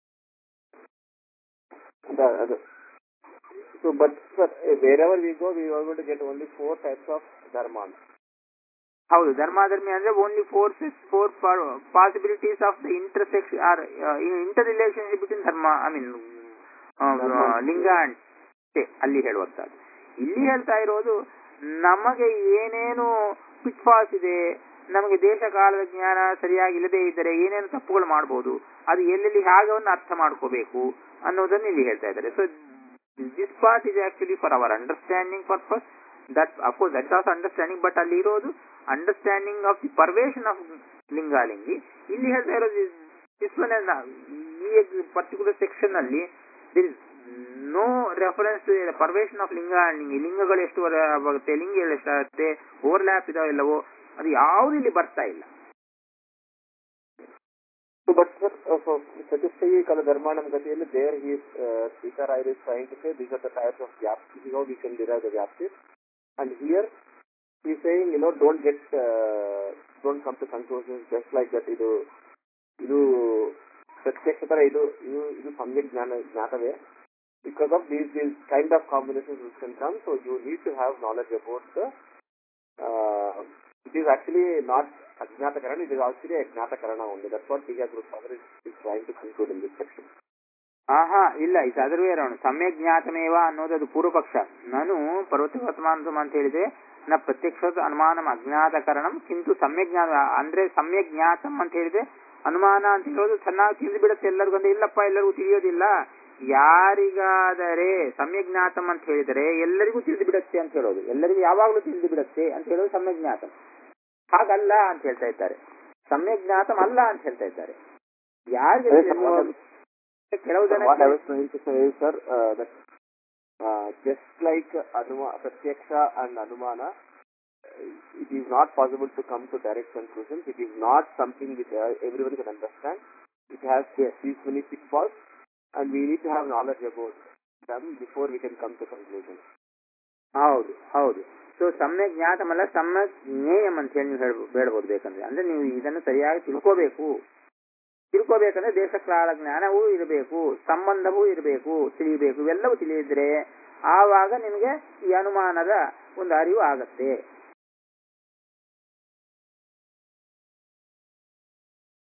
ಅದು So, but sir, wherever we go, we are going to get only four types of dharma. ಹೌದು ಧರ್ಮಾಧರ್ಮಿ ಅಂದ್ರೆ only four four possibilities of the intersection or interrelationship between dharma I mean linga and ಅಲ್ಲಿ ಹೇಳುವಂತದ್ದು ಇಲ್ಲಿ ಹೇಳ್ತಾ ಇರೋದು ನಮಗೆ ಏನೇನು ಪಿಟ್ ಫಾಲ್ಸ್ ಇದೆ ನಮಗೆ ದೇಶ ಕಾಲದ ಜ್ಞಾನ ಸರಿಯಾಗಿ ಇಲ್ಲದೆ ಇದ್ದರೆ ಏನೇನು ತಪ್ಪುಗಳು ಮಾಡಬಹುದು ಅದು ಎಲ್ಲೆಲ್ಲಿ ಹೇಗವನ್ನು ಅರ್ಥ ಮಾಡ್ಕೋಬೇಕು ಅನ್ನೋದನ್ನು ಇಲ್ಲಿ ಹೇಳ್ತಾ ಇದ್ದಾರೆ so this part is actually for our understanding purpose that of course that also understanding but ಅಲ್ಲಿ ಇರೋದು understanding of the pervasion of ಲಿಂಗಾಲಿಂಗಿ ಇಲ್ಲಿ ಹೇಳ್ತಾ ಇರೋದು ದಿಸ್ ಒನ್ ಈ ಪರ್ಟಿಕ್ಯುಲರ್ ಸೆಕ್ಷನ್ ಅಲ್ಲಿ there is no reference to pervasion of ಲಿಂಗಾಲಿಂಗಿ ಲಿಂಗಗಳು ಎಷ್ಟು ಆಗುತ್ತೆ ಲಿಂಗಗಳು ಎಷ್ಟಾಗುತ್ತೆ ಓವರ್ಲ್ಯಾಪ್ ಇದಾವ ಇಲ್ಲವೋ ಅದು ಯಾವುದು ಇಲ್ಲಿ ಬರ್ತಾ ಇಲ್ಲ So, but sir, uh, for Chatushayi Kala Dharmanam Gatiಯಲ್ಲಿ there he is, uh, Speaker I is trying to say these are the types of Vyapti, you know, we can derive the Vyaptis. And here he is saying, you know, don't get, uh, don't come to conclusions just like that ಇದು ಇದು ಪ್ರತ್ಯಕ್ಷ ತರ ಇದು ಇದು ಇದು ಸಮ್ಯಕ್ ಜ್ಞಾನ ಜ್ಞಾತವೇ because of these these kind of combinations which can come so you need to have knowledge about the uh, it is actually not Ajnatakarana, it is actually Ajnatakarana only. That's what Tiga Guru Father is, is trying to conclude in this section. ಆಹಾ ಇಲ್ಲ ಇದು ಅದರವೇ ಇರೋಣ ಸಮ್ಯಕ್ ಜ್ಞಾತಮೇವ ಅನ್ನೋದು ಅದು ಪೂರ್ವ ಪಕ್ಷ ನಾನು ಪರ್ವತವತಮಾನಂ ಅಂತ ಹೇಳಿದೆ ನ ಪ್ರತ್ಯಕ್ಷ ಅನುಮಾನಂ ಅಜ್ಞಾತಕರಣಂ ಕಿಂತು ಸಮ್ಯಕ್ ಜ್ಞಾನ ಅಂದ್ರೆ ಸಮ್ಯಕ್ ಜ್ಞಾತಂ ಅಂತ ಹೇಳಿದೆ ಅನುಮಾನ ಅಂತ ಹೇಳೋದು ಚೆನ್ನಾಗಿ ತಿಳಿದು ಬಿಡುತ್ತೆ ಎಲ್ಲರಿಗೂ ಅಂದ್ರೆ ಇಲ್ಲಪ್ಪ ಎಲ್ಲರಿಗೂ ತಿಳಿಯೋದಿಲ್ಲ ಯಾರಿಗಾದರೆ ಸಮ್ಯಕ್ ಜ್ಞಾತಂ ಅಂತ ಹೇಳಿದರೆ ಎಲ್ಲರಿಗೂ ತಿಳಿದು ಬಿಡುತ್ತೆ ಅಂತ ಹೇಳೋದು ಎಲ್ಲರಿಗೂ ಯಾವಾಗಲೂ ತಿಳಿದು ಬಿಡುತ್ತೆ ಅಂತ ಹೇಳೋದು ಸಮ್ಯಕ್ ಜ್ಞಾತಂ ಹಾಗಲ್ಲ ಅಂತ ಹೇಳ್ತಾ ಇದ್ದಾರೆ ಸಮ್ಯಕ್ ಜ್ಞಾತಂ ಅಲ್ಲ ಅಂತ ಹೇಳ್ತಾ ಇದ್ದಾರೆ ಯಾರಿಗೆ Yes, sir. ಕೆಲವು ಜನ What I was trying to say is, sir, uh, that uh, just like Anuma, Pratyaksha and Anumana, uh, it is not possible to come to direct conclusions. It is not something which uh, everyone can understand. It has these many pitfalls, and we need to have knowledge about them before we can come to conclusions. ಹೌದು ಹೌದು ಸೊ ಸಮ್ಯಕ್ ಜ್ಞಾತಮಲ್ಲ ಸಮ್ಯಕ್ ಜ್ಞೇಯಂ ಅಂತ ಹೇಳಿ ನೀವು ಹೇಳ್ಬೋ- ಹೇಳ್ಬೋದು ಬೇಕಂದ್ರೆ ಅಂದ್ರೆ ನೀವು ಇದನ್ನು ಸರಿಯಾಗಿ ತಿಳ್ಕೋಬೇಕು ತಿಳ್ಕೋಬೇಕಂದ್ರೆ ದೇಶಕಾಲ ಜ್ಞಾನವೂ ಇರಬೇಕು ಸಂಬಂಧವೂ ಇರಬೇಕು ತಿಳಿಯಬೇಕು ಇವೆಲ್ಲವೂ ತಿಳಿದಿದ್ರೆ ಆವಾಗ ನಿಮಗೆ ಈ ಅನುಮಾನದ ಒಂದು ಅರಿವು ಆಗತ್ತೆ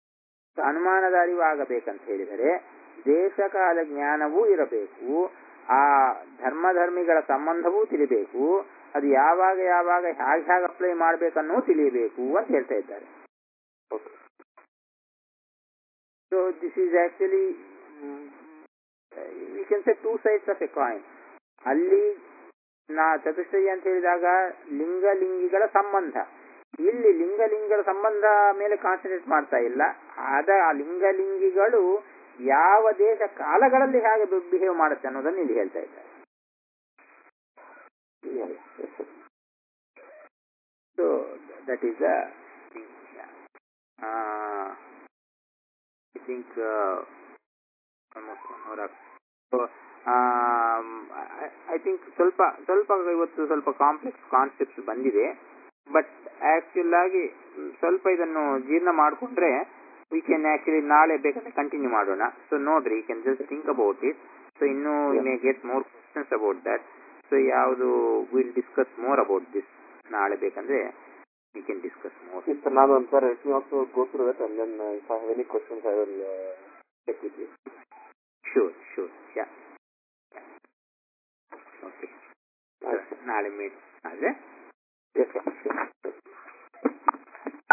ಅನುಮಾನದ ಅರಿವು ಆಗಬೇಕಂತ ಹೇಳಿದರೆ ದೇಶಕಾಲ ಜ್ಞಾನವೂ ಇರಬೇಕು ಆ ಧರ್ಮಧರ್ಮಿಗಳ ಸಂಬಂಧವೂ ತಿಳಿಬೇಕು ಅದು ಯಾವಾಗ ಯಾವಾಗ ಹೇಗೆ ಹೇಗೆ ಅಪ್ಲೈ ಮಾಡ್ಬೇಕನ್ನೂ ತಿಳಿಯಬೇಕು ಅಂತ ಹೇಳ್ತಾ ಇದ್ದಾರೆ so this is actually we can say two sides of a coin ಅಲ್ಲಿ ನಾ ಚತುಷ್ಟಯ ಅಂತ ಹೇಳಿದಾಗ ಲಿಂಗ ಲಿಂಗಿಗಳ ಸಂಬಂಧ ಇಲ್ಲಿ ಲಿಂಗ ಲಿಂಗಗಳ ಸಂಬಂಧ ಮೇಲೆ ಕಾನ್ಸಂಟ್ರೇಟ್ ಮಾಡ್ತಾ ಇಲ್ಲ ಆದ ಆ ಲಿಂಗ ಲಿಂಗಿಗಳು ಯಾವ ದೇಶ ಕಾಲಗಳಲ್ಲಿ ಹೇಗೆ ಬಿಹೇವ್ ಮಾಡುತ್ತೆ ಅನ್ನೋದನ್ನು ಇಲ್ಲಿ ಹೇಳ್ತಾ ಇದ್ದಾರೆ so that is I think I think ಸ್ವಲ್ಪ ಸ್ವಲ್ಪ ಇವತ್ತು ಸ್ವಲ್ಪ ಕಾಂಪ್ಲೆಕ್ಸ್ ಕಾನ್ಸೆಪ್ಟ್ ಬಂದಿದೆ ಬಟ್ ಆಕ್ಚುಲ್ ಆಗಿ ಮ್, ಸ್ವಲ್ಪ ಇದನ್ನು ಜೀರ್ಣ ಮಾಡಿಕೊಂಡ್ರೆ ವಿ ಕ್ಯಾನ್ ಆಕ್ಚುಲಿ ನಾಳೆ ಬೇಕಾದ್ರೆ ಕಂಟಿನ್ಯೂ ಮಾಡೋಣ ಸೊ ನೋಡ್ರಿ you can just think about it so ಇನ್ನೂ may get more questions about that so ಯಾವುದು will discuss more about this ನಾಳೆ ಬೇಕಂದ್ರೆ we can discuss more Yes, sir. Now, sir, let me also go through it, and then uh, if I have any questions, I will uh, check with you. Sure sure yeah okay ನಾಳೆ ಮೀಟ್ ಆದರೆ Yes, sir. Sure.